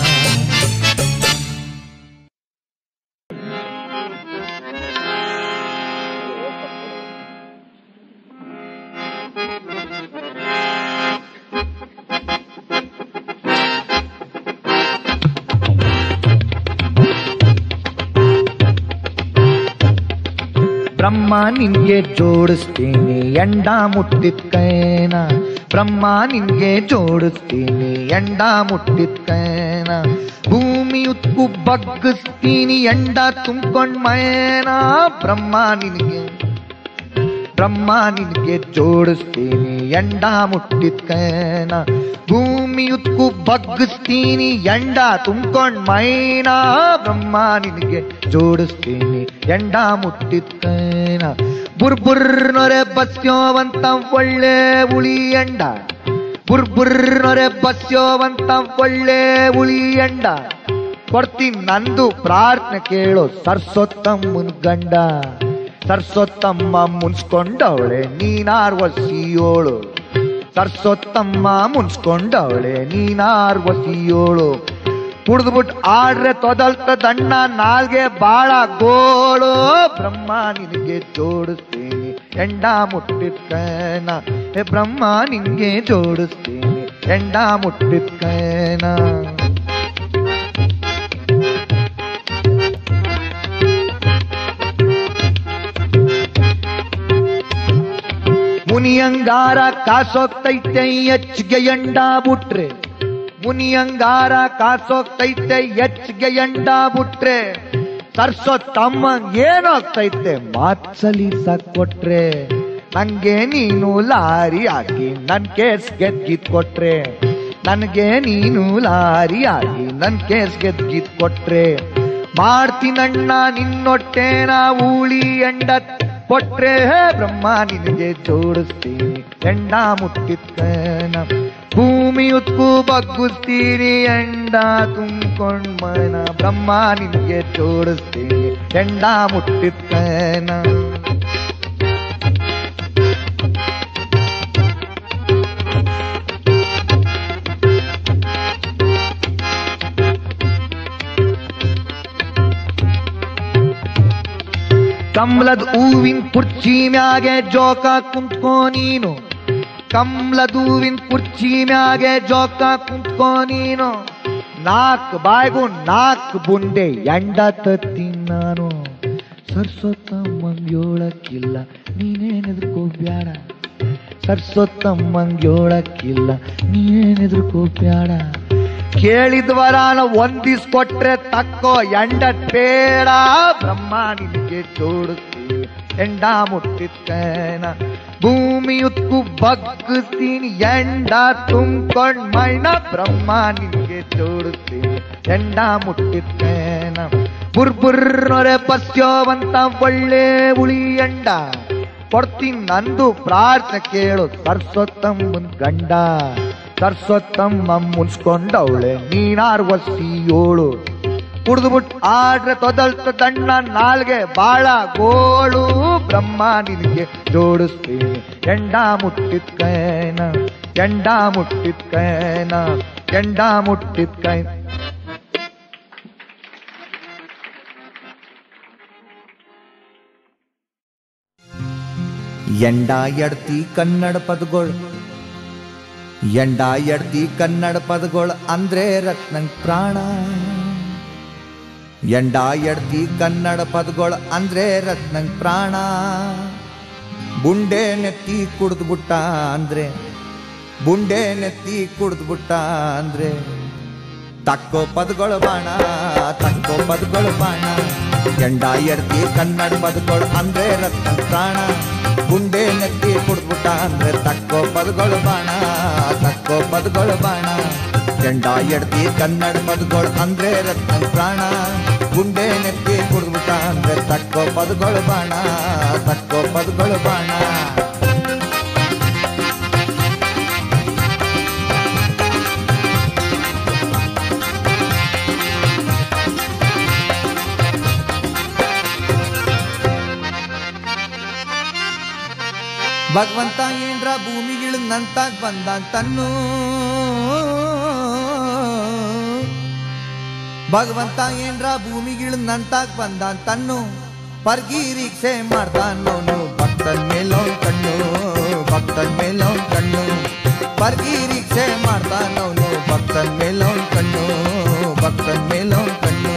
ಬ್ರಹ್ಮ ನಿನ್ಗೆ ಜೋಡಿಸ್ತೀನಿ ಎಂಡ ಮುಟ್ಟಿದ ಕೈನ ಬ್ರಹ್ಮ ನಿನ್ಗೆ ಜೋಡಿಸ್ತೀನಿ ಎಂಡ ಮುಟ್ಟಿದ ಕೈನ ಭೂಮಿ ಉತ್ಕು ಬಗ್ಗಿಸ್ತೀನಿ ಎಂಡ ತುಂಬ್ಕೊಂಡ್ ಮೈನ ಬ್ರಹ್ಮ ನಿನ್ಗೆ ಬ್ರಹ್ಮ ನಿನ್ಗೆ ಜೋಡಿಸ್ತೀನಿ ಎಂಡ ಮುಟ್ಟಿದ ಕೈನ ಭೂಮಿ ಉತ್ಕು ಬಗ್ಗಿಸ್ತೀನಿ ಎಂಡ ತುಂಬ್ಕೊಂಡ್ ಮೈನ ಬ್ರಹ್ಮ ನಿನ್ಗೆ ಜೋಡಿಸ್ತೀನಿ ಎಂಡ ಮುಟ್ಟಿದ ಕೈನ ಬುರ್ಬುರ್ನೊರೆ ಬಸ್ಯೋವಂತ ಒಳ್ಳೆ ಉಳಿ ಎಂಡ ಬುರ್ಬುರ್ನೊರೆ ಬಸ್ಯೋವಂತ ಒಳ್ಳೆ ಉಳಿ ಎಂಡ ಕೊಡ್ತೀನಿ ನಂದು ಪ್ರಾರ್ಥನೆ ಕೇಳೋ ಸರ್ಸೊತ್ತಮ್ಮನ್ ಗಂಡ ಸರ್ಸೊತ್ತಮ್ಮ ಮುನ್ಸ್ಕೊಂಡವಳೆ ನೀನಾರ್ ವಸಿಯೋಳು ಸರ್ಸೊತ್ತಮ್ಮ ಮುನ್ಸ್ಕೊಂಡವಳೆ ನೀನಾರ್ ವಸಿಯೋಳು ಕುಡ್ದ್ಬಿಟ್ ಆಡ್ರೆ ತೊದಲ್ತ ದಣ್ಣ ನಾಲ್ಗೆ ಬಾಳ ಗೋಳು ಬ್ರಹ್ಮ ನಿನಗೆ ಜೋಡಿಸ್ತೀನಿ ಎಂಡ ಮುಟ್ಟಿದ ಕೈನ ಹೇ ಬ್ರಹ್ಮ ನಿನ್ಗೆ ಜೋಡಿಸ್ತೀನಿ ಎಂಡ ಮುಟ್ಟಿದ ಕೈನ ಮುನಿಯಂಗಾರ ಕಾಸೋಗ್ತೈತೆ ಹೆಚ್ಚಿಗೆ ಎಂಡ ಬಿಟ್ರೆ ಮುನಿಯಂಗಾರ ಕಾಸೋಗ್ತೈತೆ ಹೆಚ್ಚಿಗೆ ಎಂಡ ಬಿಟ್ರೆ ತರ್ಸೋ ತಮ್ಮ ಏನಾಗ್ತೈತೆ ಮಾತ್ಸಲಿ ಕೊಟ್ರೆ ನಂಗೆ ನೀನು ಲಾರಿ ಹಾಕಿ ನನ್ ಕೇಸ್ ಗೆದ್ಗಿದ್ ಕೊಟ್ರೆ ನನ್ಗೆ ನೀನು ಲಾರಿ ಹಾಕಿ ನನ್ ಕೇಸ್ ಗೆದ್ಗಿದ್ ಕೊಟ್ರೆ ಮಾಡ್ತೀನಣ್ಣ ನಿನ್ನೊಟ್ಟೇನ ಉಳಿ ಎಂಡ ಕೊಟ್ರೆ ಹೇ ಬ್ರಹ್ಮ ನಿನಗೆ ಜೋಡಿಸ್ತೀನಿ ಎಂಡ ಮುಟ್ಟಿದ್ಕನ ಭೂಮಿ ಉತ್ಕು ಬಗ್ಗಿಸ್ತೀನಿ ಎಂಡ ತುಂಬ್ಕೊಂಡ್ ಮನ ಬ್ರಹ್ಮ ನಿನಗೆ ಜೋಡಿಸ್ತೀನಿ ಎಂಡ ಮುಟ್ಟಿದ್ಕನ ಕಮಲದ ಹೂವಿನ ಕುರ್ಚಿ ಮ್ಯಾಗೆ ಜೋಕ ಕುಂತ್ಕೋ ನೀನು ಕಮಲದ ಹೂವಿನ ಕುರ್ಚಿ ಮ್ಯಾಗೆ ಜೋಕ ಕುಂತ್ಕೋ ನೀನು ನಾಲ್ಕು ಬಾಯ್ಗು ನಾಲ್ಕು ಬುಂಡೆ ಎಂಡ ತತ್ತೀನಿ ನಾನು ಸರ್ಸೋತ್ತಮ್ಮಂಗ್ ಏಳಕ್ಕಿಲ್ಲ ನೀನೇನ್ ಎದ್ಕೋಬ್ಯಾಡ ಸರ್ಸೋತ್ತಮ್ಮಂಗ್ ಏಳಕ್ಕಿಲ್ಲ ನೀನೇನ್ ಎದ್ಕೋಬ್ಯಾಡ ಕೇಳಿದ ವರಾನ ಒಂದಿಸ್ಕೊಟ್ರೆ ತಕ್ಕೋ ಎಂಡ ಬೇಡ ಬ್ರಹ್ಮ ನಿನಗೆ ಜೋಡಿಸ್ತೀನಿ ಎಂಡ ಮುಟ್ಟಿದ್ಕೇನ ಭೂಮಿ ಉತ್ಕು ಬಗ್ಗಿಸ್ತೀನಿ ಎಂಡ ತುಂಬ್ಕೊಂಡ್ ಮೈನ ಬ್ರಹ್ಮ ನಿನಗೆ ಜೋಡಿಸ್ತೀನಿ ಎಂಡ ಮುಟ್ಟಿದ್ಕೇನ ಬುರ್ಬುರ್ನೊರೆ ಬಸ್ಯೋವಂತ ಒಳ್ಳೆ ಉಳಿ ಎಂಡ ಕೊಡ್ತೀನಿ ನಂದು ಪ್ರಾರ್ಥನೆ ಕೇಳು ಸರ್ಸೊತ್ತಮ್ಮನ್ ಗಂಡ ಸರ್ಸೊತ್ತಮ್ಮ ಮುನ್ಸ್ಕೊಂಡವಳೆ ನೀನಾರ್ ಒಸಿಯೋಳು ಕುಡ್ದುಬಿಟ್ಟು ಆಡ್ರೆ ತೊದಲ್ತ ದಣ್ಣ ನಾಲ್ಗೆ ಬಾಳ ಗೋಳು ಬ್ರಹ್ಮ ನಿನಗೆ ಜೋಡಿಸ್ತೀನಿ ಎಂಡ ಮುಟ್ಟಿದ ಕೈನ ಎಂಡ ಮುಟ್ಟಿದ ಕೈನ ಎಂಡ ಮುಟ್ಟಿದ ಕೈ ಎಂಡ ಎಡ್ತಿ ಕನ್ನಡ ಪದಗಳು ಎಂಡ ಎಡ್ತಿ ಕನ್ನಡ ಪದಗಳು ಅಂದ್ರೆ ರತ್ನಂಗ್ ಪ್ರಾಣ ಎಂಡ ಎಡ್ತಿ ಕನ್ನಡ ಪದಗಳು ಅಂದ್ರೆ ರತ್ನಂಗ್ ಪ್ರಾಣ ಬುಂಡೆ ನೆತ್ತಿ ಕುಡ್ದ್ಬಿಟ್ಟ ಅಂದ್ರೆ ಬುಂಡೆ ನೆತ್ತಿ ಕುಡ್ದ್ಬಿಟ್ಟ ಅಂದ್ರೆ ತಕ್ಕೋ ಪದಗಳು ಬಾಣ ತಕ್ಕೋ ಪದಗಳು ಬಾಣ ಎಂಡ ಎಡ್ತಿ ಕನ್ನಡ ಪದಗಳು ಅಂದ್ರೆ ರತ್ನ ಪ್ರಾಣ ಗುಂಡೆ ನೆತ್ತಿ ಕುಡ್ದ್ಬಿಟ್ಟ ಅಂದ್ರೆ ತಕ್ಕೋ ಪದಗಳು ಬಾಣ ತಕ್ಕೋ ಪದಗಳು ಬಾಣ ಎಂಡ ಎಡ್ತಿ ಕನ್ನಡ ಪದಗಳು ಅಂದ್ರೆ ರತ್ನ ಪ್ರಾಣ ಗುಂಡೆ ನೆತ್ತಿ ಕುಡ್ದ್ಬಿಟ್ಟ ಅಂದ್ರೆ ತಕ್ಕೋ ಪದಗಳು ಬಾಣ ತಕ್ಕೋ ಪದಗಳು ಬಾಣ ಭಗವಂತ ಏನ್ರ ಭೂಮಿಗಿಳಿದಂತಾಗ್ ಬಂದ ತನ್ನು ಭಗವಂತ ಏನ್ರ ಭೂಮಿಗಿಳಿದಂತಾಗ್ ಬಂದ ತನ್ನು ಪರ್ಗಿರೀಕ್ಷೆ ಮಾಡ್ತಾನೋನು ಭಕ್ತನ್ ಮೇಲೋನ್ ಕಣ್ಣು ಭಕ್ತನ್ ಮೇಲೋನ್ ಕಣ್ಣು ಪರ್ಗಿರೀಕ್ಷೆ ಮಾಡ್ತಾನೋನು ಭಕ್ತನ್ ಮೇಲೋನ್ ಕಣ್ಣು ಭಕ್ತನ್ ಮೇಲೋನ್ ಕಣ್ಣು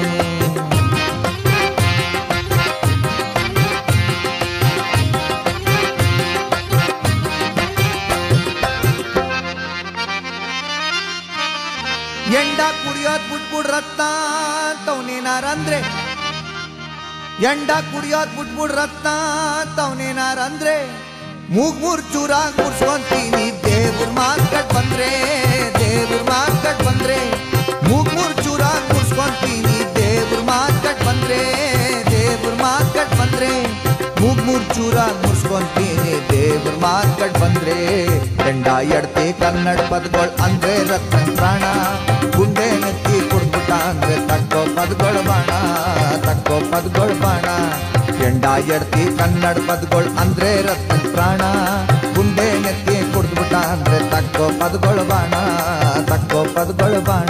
ಎಂಡ ಕುಡಿಯೋದ್ ಬಿಟ್ಬಿಡ್ ರತ್ನ ಅಂತವನೇನಾರಂದ್ರೆ ಎಂಡ ಕುಡಿಯೋದ್ ಬಿಟ್ಬಿಡ್ ರತ್ನ ಅಂತವನೇನಾರಂದ್ರೆ ಮೂಗ್ ಮೂರ್ ಚೂರ ಮುರ್ಸ್ಕೊಂತೀನಿ ದೇವ್ರ ಮಾರ್ಕಟ್ ಬಂದ್ರೆ ದೇವ್ರ ಮಾರ್ಕಟ್ ಬಂದ್ರೆ ಮೂಗ್ ಮೂರ್ ಚೂರ ಮುರ್ಸ್ಕೊಂತೀನಿ ದೇವ್ರ ಮಾರ್ಕಟ್ ಬಂದ್ರೆ ದೇವ್ರ ಮಾರ್ಕಟ್ ಬಂದ್ರೆ ಮೂಗ್ ಮೂರ್ ಚೂರ ಮುರ್ಸ್ಕೊಂತೀನಿ ದೇವ್ರ ಮಾರ್ಕಟ್ ಬಂದ್ರೆ ಎಂಡ ಎಡ್ತಿ ಕನ್ನಡ ಪದಗಳು ಅಂದ್ರೆ ರತ್ನ ಪ್ರಾಣ ಗುಂಡೆ ನೆತ್ತಿ ಕುಡ್ದ್ಬಿಟ್ಟ ಅಂದ್ರೆ ತಕ್ಕೋ ಪದಗಳು ಬಾಣ ತಕ್ಕೋ ಪದಗಳು ಬಾಣ ಎಂಡ ಎಡ್ತಿ ಕನ್ನಡ ಪದಗಳು ಅಂದ್ರೆ ರತ್ನ ಪ್ರಾಣ ಗುಂಡೆ ನೆತ್ತಿ ಕುಡ್ದ್ಬಿಟ್ಟ ಅಂದ್ರೆ ತಕ್ಕೋ ಪದಗಳು ಬಾಣ ತಕ್ಕೋ ಪದಗಳು ಬಾಣ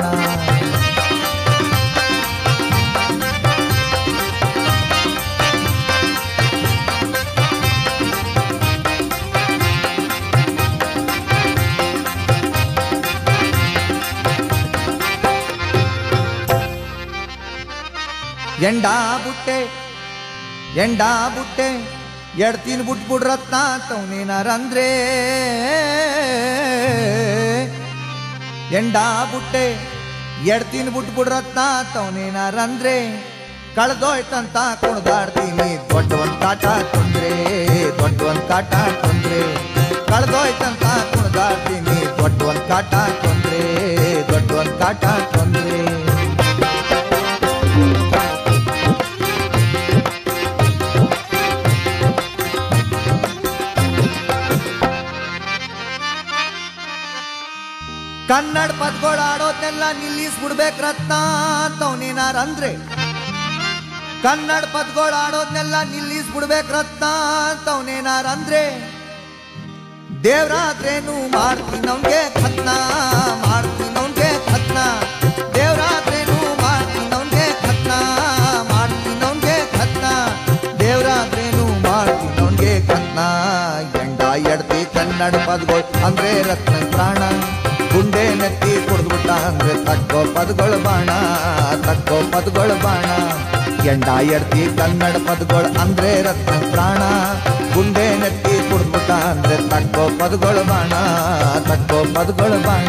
ಎಂಡ ಬುಟ್ಟೆ ಎಂಡ ಬುಟ್ಟೆ ಎಡ್ತೀನಿ ಬಿಟ್ಬಿಡ್ ರತ್ನ ಅಂತವನೇನಾರಂದ್ರೆ ಎಂಡ ಬುಟ್ಟೆ ಎಡ್ತೀನಿ ಬಿಟ್ಬಿಡ್ ರತ್ನ ಅಂತವನೇನಾರಂದ್ರೆ ಕಳ್ದೋಯ್ತಂತ ಕುಣ್ದಾಡ್ತೀನಿ ದೊಡ್ಡವನ್ ಕಾಟ ತೊಂದ್ರೆ ದೊಡ್ಡವನ್ ಕಾಟ ತೊಂದ್ರೆ ಕಳ್ದೋಯ್ತಂತ ಕುಣ್ದಾಡ್ತೀನಿ ದೊಡ್ಡವನ್ ಕಾಟ ತೊಂದ್ರೆ ದೊಡ್ಡವನ್ ಕಾಟ ತೊಂದ್ರೆ ಕನ್ನಡ ಪದ್ಗಳು ಆಡೋದನ್ನೆಲ್ಲ ನಿಲ್ಲಿಸ್ಬಿಡ್ಬೇಕು ರತ್ನ ಅಂತವನೇನಾರಂದ್ರೆ ಕನ್ನಡ ಪದ್ಗಳು ಆಡೋದನ್ನೆಲ್ಲ ನಿಲ್ಲಿಸ್ಬಿಡ್ಬೇಕು ರತ್ನ ಅಂತವನೇನಾರಂದ್ರೆ ದೇವ್ರಾದ್ರೇನು ಮಾಡ್ತೀನಿ ಅವ್ನ್ಗೆ ಖತ್ನ ಮಾಡ್ತೀನಿ ಅವ್ನ್ಗೆ ಖತ್ನ ದೇವ್ರಾದ್ರೇನು ಮಾಡ್ತೀನಿ ಅವ್ನ್ಗೆ ಖತ್ನ ಮಾಡ್ತೀನಿ ಅವ್ನ್ಗೆ ಖತ್ನ ದೇವ್ರಾದ್ರೇನು ಮಾಡ್ತೀನಿ ಅವ್ನ್ಗೆ ಖತ್ನ ಎಂಡ ಎಡ್ತಿ ಕನ್ನಡ ಪದಗಳು ಅಂದ್ರೆ ರತ್ನ ಪ್ರಾಣ ಗುಂಡೆ ನೆತ್ತಿ ಕುಡ್ದ್ಬಿಟ್ಟ ಅಂದ್ರೆ ತಕ್ಕೋ ಪದಗಳು ಬಾಣ ತಕ್ಕೋ ಪದಗಳು ಬಾಣ ಎಂಡ ಎಡ್ತಿ ಕನ್ನಡ ಪದಗಳು ಅಂದ್ರೆ ರತ್ನ ಪ್ರಾಣ ಗುಂಡೆ ನೆತ್ತಿ ಕುಡ್ದ್ಬಿಟ್ಟ ಅಂದ್ರೆ ತಕ್ಕೋ ಪದಗಳು ಬಾಣ ತಕ್ಕೋ ಪದಗಳು ಬಾಣ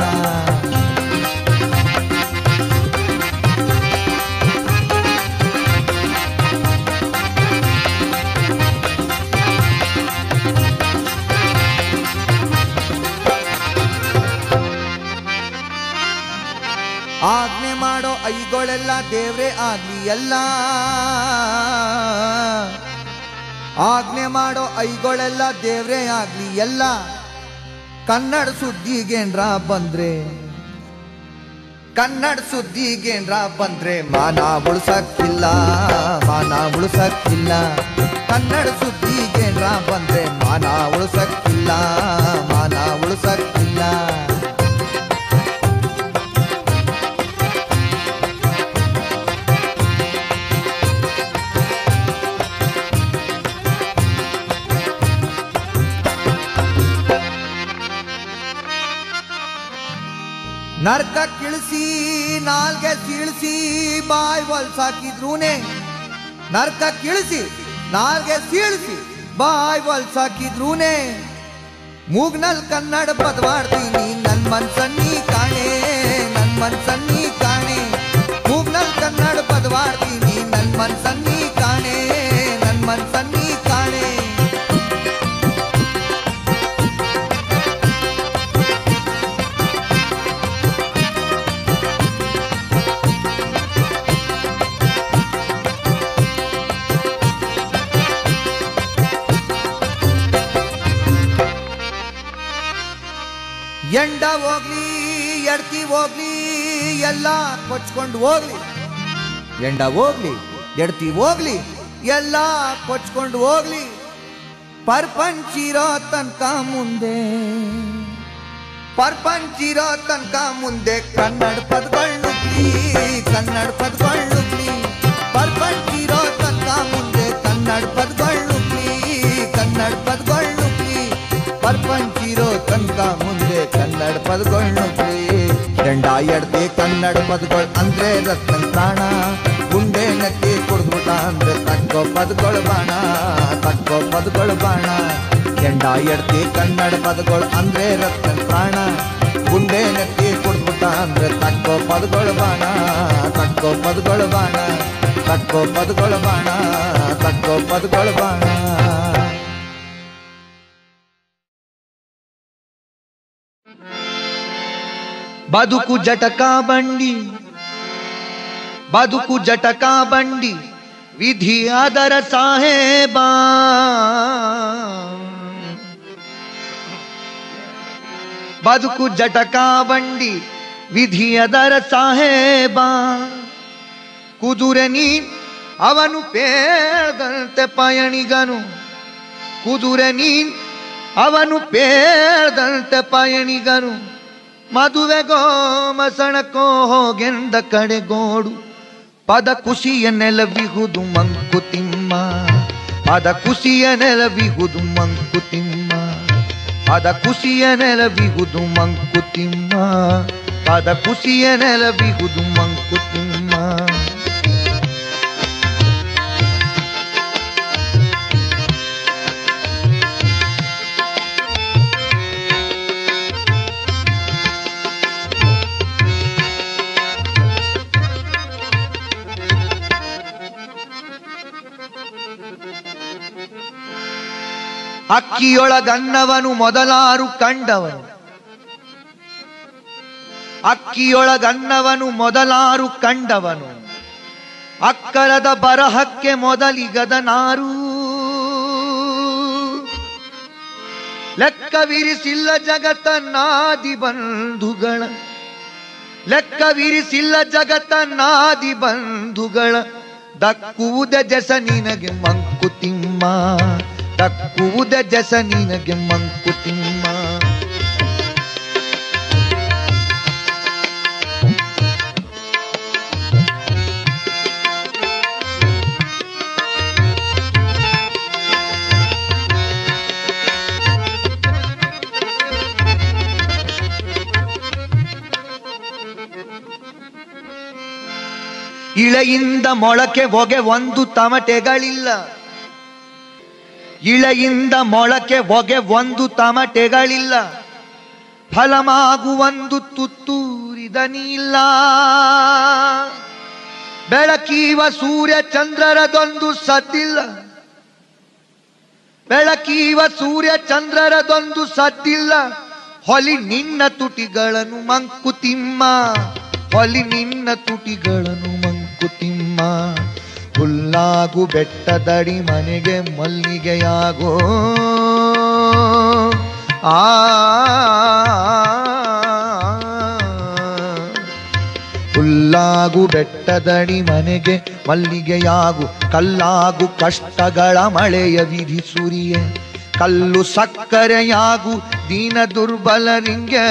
ಆಜ್ಞೆ ಮಾಡೋ ಐಗಳೆಲ್ಲ ದೇವ್ರೇ ಆಗ್ಲಿ ಎಲ್ಲ ಆಜ್ಞೆ ಮಾಡೋ ಐಗಳೆಲ್ಲ ದೇವ್ರೇ ಆಗ್ಲಿ ಎಲ್ಲ ಕನ್ನಡ ಸುದ್ದಿಗೇನ್ರ ಬಂದ್ರೆ ಕನ್ನಡ ಸುದ್ದಿಗೇನ್ರ ಬಂದ್ರೆ ಮಾನ ಉಳ್ಸಕ್ಕಿಲ್ಲ ಮಾನ ಉಳ್ಸಕ್ಕಿಲ್ಲ ಕನ್ನಡ ಸುದ್ದಿಗೇನ್ರ ಬಂದ್ರೆ ಮಾನ ಉಳ್ಸಕ್ಕಿಲ್ಲ ಮಾನ ಉಳ್ಸಕ್ಕಿಲ್ಲ ನರ್ಕ ಕಿಳಿಸಿ ನಾಲ್ಗೆ ಸೀಳಿಸಿ ಬಾಯ್ ಹೊಲ್ಸಾಕಿದ್ರೂನೆ ನರ್ಕ ಕಿಳಿಸಿ ನಾಲ್ಗೆ ಸೀಳಿಸಿ ಬಾಯ್ ಹೊಲ್ಸಾಕಿದ್ರೂನೆ ಮೂಗ್ನಲ್ ಕನ್ನಡ ಬದವಾಡ್ತೀನಿ ನನ್ ಮನ್ಸನ್ನಿ ಕಾಣೆ ನನ್ ಮನ್ಸನ್ನಿ ಕಾಣೆ ಮೂಗ್ನಲ್ ಕನ್ನಡ ಬದವಾಡ್ತೀನಿ ನನ್ ಮನ್ಸನ್ನಿ ಕಾಣೆ ನನ್ ಮನ್ಸನ್ನಿ ಕಾಣೆ ಎಂಡ ಹೋಗ್ಲಿ ಎಡ್ತಿ ಹೋಗ್ಲಿ ಎಲ್ಲ ಕೊಚ್ಕೊಂಡು ಹೋಗ್ಲಿ ಎಂಡ ಹೋಗ್ಲಿ ಎಡ್ತಿ ಹೋಗ್ಲಿ ಎಲ್ಲ ಕೊಚ್ಕೊಂಡು ಹೋಗ್ಲಿ ಪರ್ಪಂಚಿರೋ ತನಕ ಮುಂದೆ ಪರ್ಪಂಚಿರೋ ತನಕ ಮುಂದೆ ಕನ್ನಡ ಪದಗಳ್ನುಗ್ಲಿ ಕನ್ನಡ ಪದಗಳ್ನುಗ್ಲಿ ಪರ್ಪಂಚಿರೋ ತನಕ ಮುಂದೆ ಕನ್ನಡ ಪದಗಳ್ನುಗ್ಲಿ ಕನ್ನಡ ಪದಗಳ್ನುಗ್ಲಿ ಪರ್ಪಂಚಿರೋ ತನಕ ಮುಂದೆ ಕನ್ನಡ ಪದಗಳ್ನುಗ್ಲಿ ದಂಡ ಎಡ್ದೆ ಕನ್ನಡ ಪದಗಳು ಅಂದ್ರೆ ರತ್ನ ಪ್ರಾಣ ಗುಂಡೆ ನಕ್ಕಿ ಕುಡ್ದ್ಬಿಟ್ಟ ಅಂದ್ರೆ ತಕ್ಕೋ ಪದಗಳು ಬಾಣ ತಕ್ಕೋ ಪದಗಳು ಬಾಣ ಎಂಡ ಎಡ್ತಿ ಕನ್ನಡ ಪದಗಳು ಅಂದ್ರೆ ರತ್ನ ಪ್ರಾಣ ಗುಂಡೆ ನಕ್ಕಿ ಕುಡ್ದ್ಬಿಟ್ಟ ಅಂದ್ರೆ ತಕ್ಕೋ ಪದಗಳು ಬಾಣ ತಕ್ಕೋ ಪದಗಳು ಬಾಣ ತಕ್ಕೋ ಪದಗಳು ಬಾಣ ತಕ್ಕೋ ಪದಗಳು ಬಾಣ ಬದುಕು ಜಟಕ ಬಂಡಿ ಬದುಕು ಜಟಕ ಬಂಡಿ ವಿಧಿ ಅದರ ಸಾಹೇಬ ಬದುಕು ಜಟಕ ಬಂಡಿ ವಿಧಿ ಅದರ ಸಾಹೇಬ ಕುದುರೆ ನೀ ಅವನು ಪೇಳ್ದಂತೆ ಪಯಣಿಗನು ಕುದುರೆ ನೀ ಅವನು ಪೇಳ್ದಂತೆ ಪಯಣಿಗನು ಮದುವೆಗೋ ಮಸಣಕೋ ಹೋಗೆಂದ ಕಡೆಗೋಡು ಪದ ಕುಸಿಯ ನೆಲವಿಹುದು ಮಂಕುತಿಮ್ಮ ಪದ ಕುಸಿಯ ನೆಲವಿಹುದು ಮಂಕುತಿಮ್ಮ ಪದ ಕುಸಿಯ ನೆಲವಿಹುದು ಮಂಕುತಿಮ್ಮ ಪದ ಕುಸಿಯ ನೆಲವಿಹುದು ಮಂಕುತಿಮ್ಮ ಅಕ್ಕಿಯೊಳಗನ್ನವನು ಮೊದಲಾರು ಕಂಡವನು ಅಕ್ಕಿಯೊಳಗನ್ನವನು ಮೊದಲಾರು ಕಂಡವನು ಅಕ್ಕರದ ಬರಹಕ್ಕೆ ಮೊದಲಿಗದ ನಾರು ಲೆಕ್ಕವಿರಿಸಿಲ್ಲ ಜಗತ್ತನ್ನಾದಿ ಬಂಧುಗಳ ಲೆಕ್ಕವಿರಿಸಿಲ್ಲ ಜಗತ್ತನ್ನಾದಿ ಬಂಧುಗಳ ದಕ್ಕುವುದ ಜಸ ನಿನಗೆ ಮಂಕುತಿಮ್ಮ ದಕ್ಕುವುದ ಜಸ ನಿನಗೆ ಮಂಕುತಿಮ್ಮ ಇಳೆಯಿಂದ ಮೊಳಕೆ ಹೊಗೆ ಒಂದು ತಮಟೆಗಳಿಲ್ಲ ಇಳೆಯಿಂದ ಮೊಳಕೆ ಹೊಗೆ ಒಂದು ತಮಟೆಗಳಿಲ್ಲ ಫಲಮಾಗುವೊಂದು ತುತ್ತೂರಿದ ನೀಲ್ಲ ಬೆಳಕೀವ ಸೂರ್ಯ ಚಂದ್ರರದೊಂದು ಸದ್ದಿಲ್ಲ ಬೆಳಕೀವ ಸೂರ್ಯ ಚಂದ್ರರದೊಂದು ಸದ್ದಿಲ್ಲ ಹೊಲಿ ನಿನ್ನ ತುಟಿಗಳನ್ನು ಮಂಕುತಿಮ್ಮ ಹೊಲಿ ನಿನ್ನ ತುಟಿಗಳನ್ನು ಮಂಕುತಿಮ್ಮ ಹುಲ್ಲಾಗು ಬೆಟ್ಟದಡಿ ಮನೆಗೆ ಮಲ್ಲಿಗೆಯಾಗೋ ಆ ಹುಲ್ಲಾಗು ಬೆಟ್ಟದಡಿ ಮನೆಗೆ ಮಲ್ಲಿಗೆಯಾಗು ಕಲ್ಲಾಗು ಕಷ್ಟಗಳ ಮಳೆಯ ವಿಧಿ ಸುರಿಯೆ ಕಲ್ಲು ಸಕ್ಕರೆಯಾಗು ದೀನ ದುರ್ಬಲರಿಂಗೆ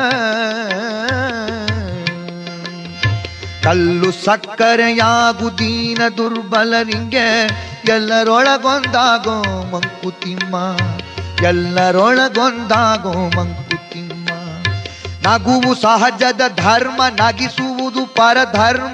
ಕಲ್ಲು ಸಕ್ಕರೆಯಾಗು ದೀನ ದುರ್ಬಲರಿಂಗೆ ಎಲ್ಲರೊಳಗೊಂದಾಗೋ ಮಂಕುತಿಮ್ಮ ಎಲ್ಲರೊಳಗೊಂದಾಗೋ ಮಂಕುತಿಮ್ಮ ನಗುವು ಸಹಜದ ಧರ್ಮ ನಗಿಸುವುದು ಪರಧರ್ಮ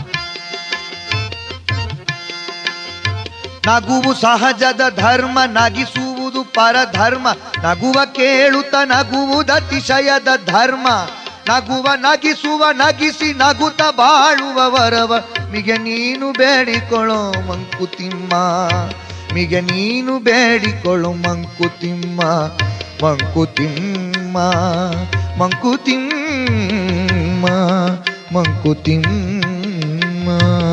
ನಗುವು ಸಹಜದ ಧರ್ಮ ನಗಿಸುವುದು ಪರಧರ್ಮ ನಗುವ ಕೇಳುತ್ತ ನಗುವುದತಿಶಯದ ಧರ್ಮ ನಗುವ ನಗಿಸುವ ನಗಿಸಿ ನಗುತ್ತ ಬಾಳುವ ವರವ ಮಿಗೆ ನೀನು ಬೇಡಿಕೊಳ್ಳೋ ಮಂಕುತಿಮ್ಮ ಮಿಗೆ ನೀನು ಬೇಡಿಕೊಳ್ಳೋ ಮಂಕುತಿಮ್ಮ ಮಂಕುತಿಮ್ಮ ಮಂಕುತಿಮ್ಮ ಮಂಕುತಿಮ್ಮ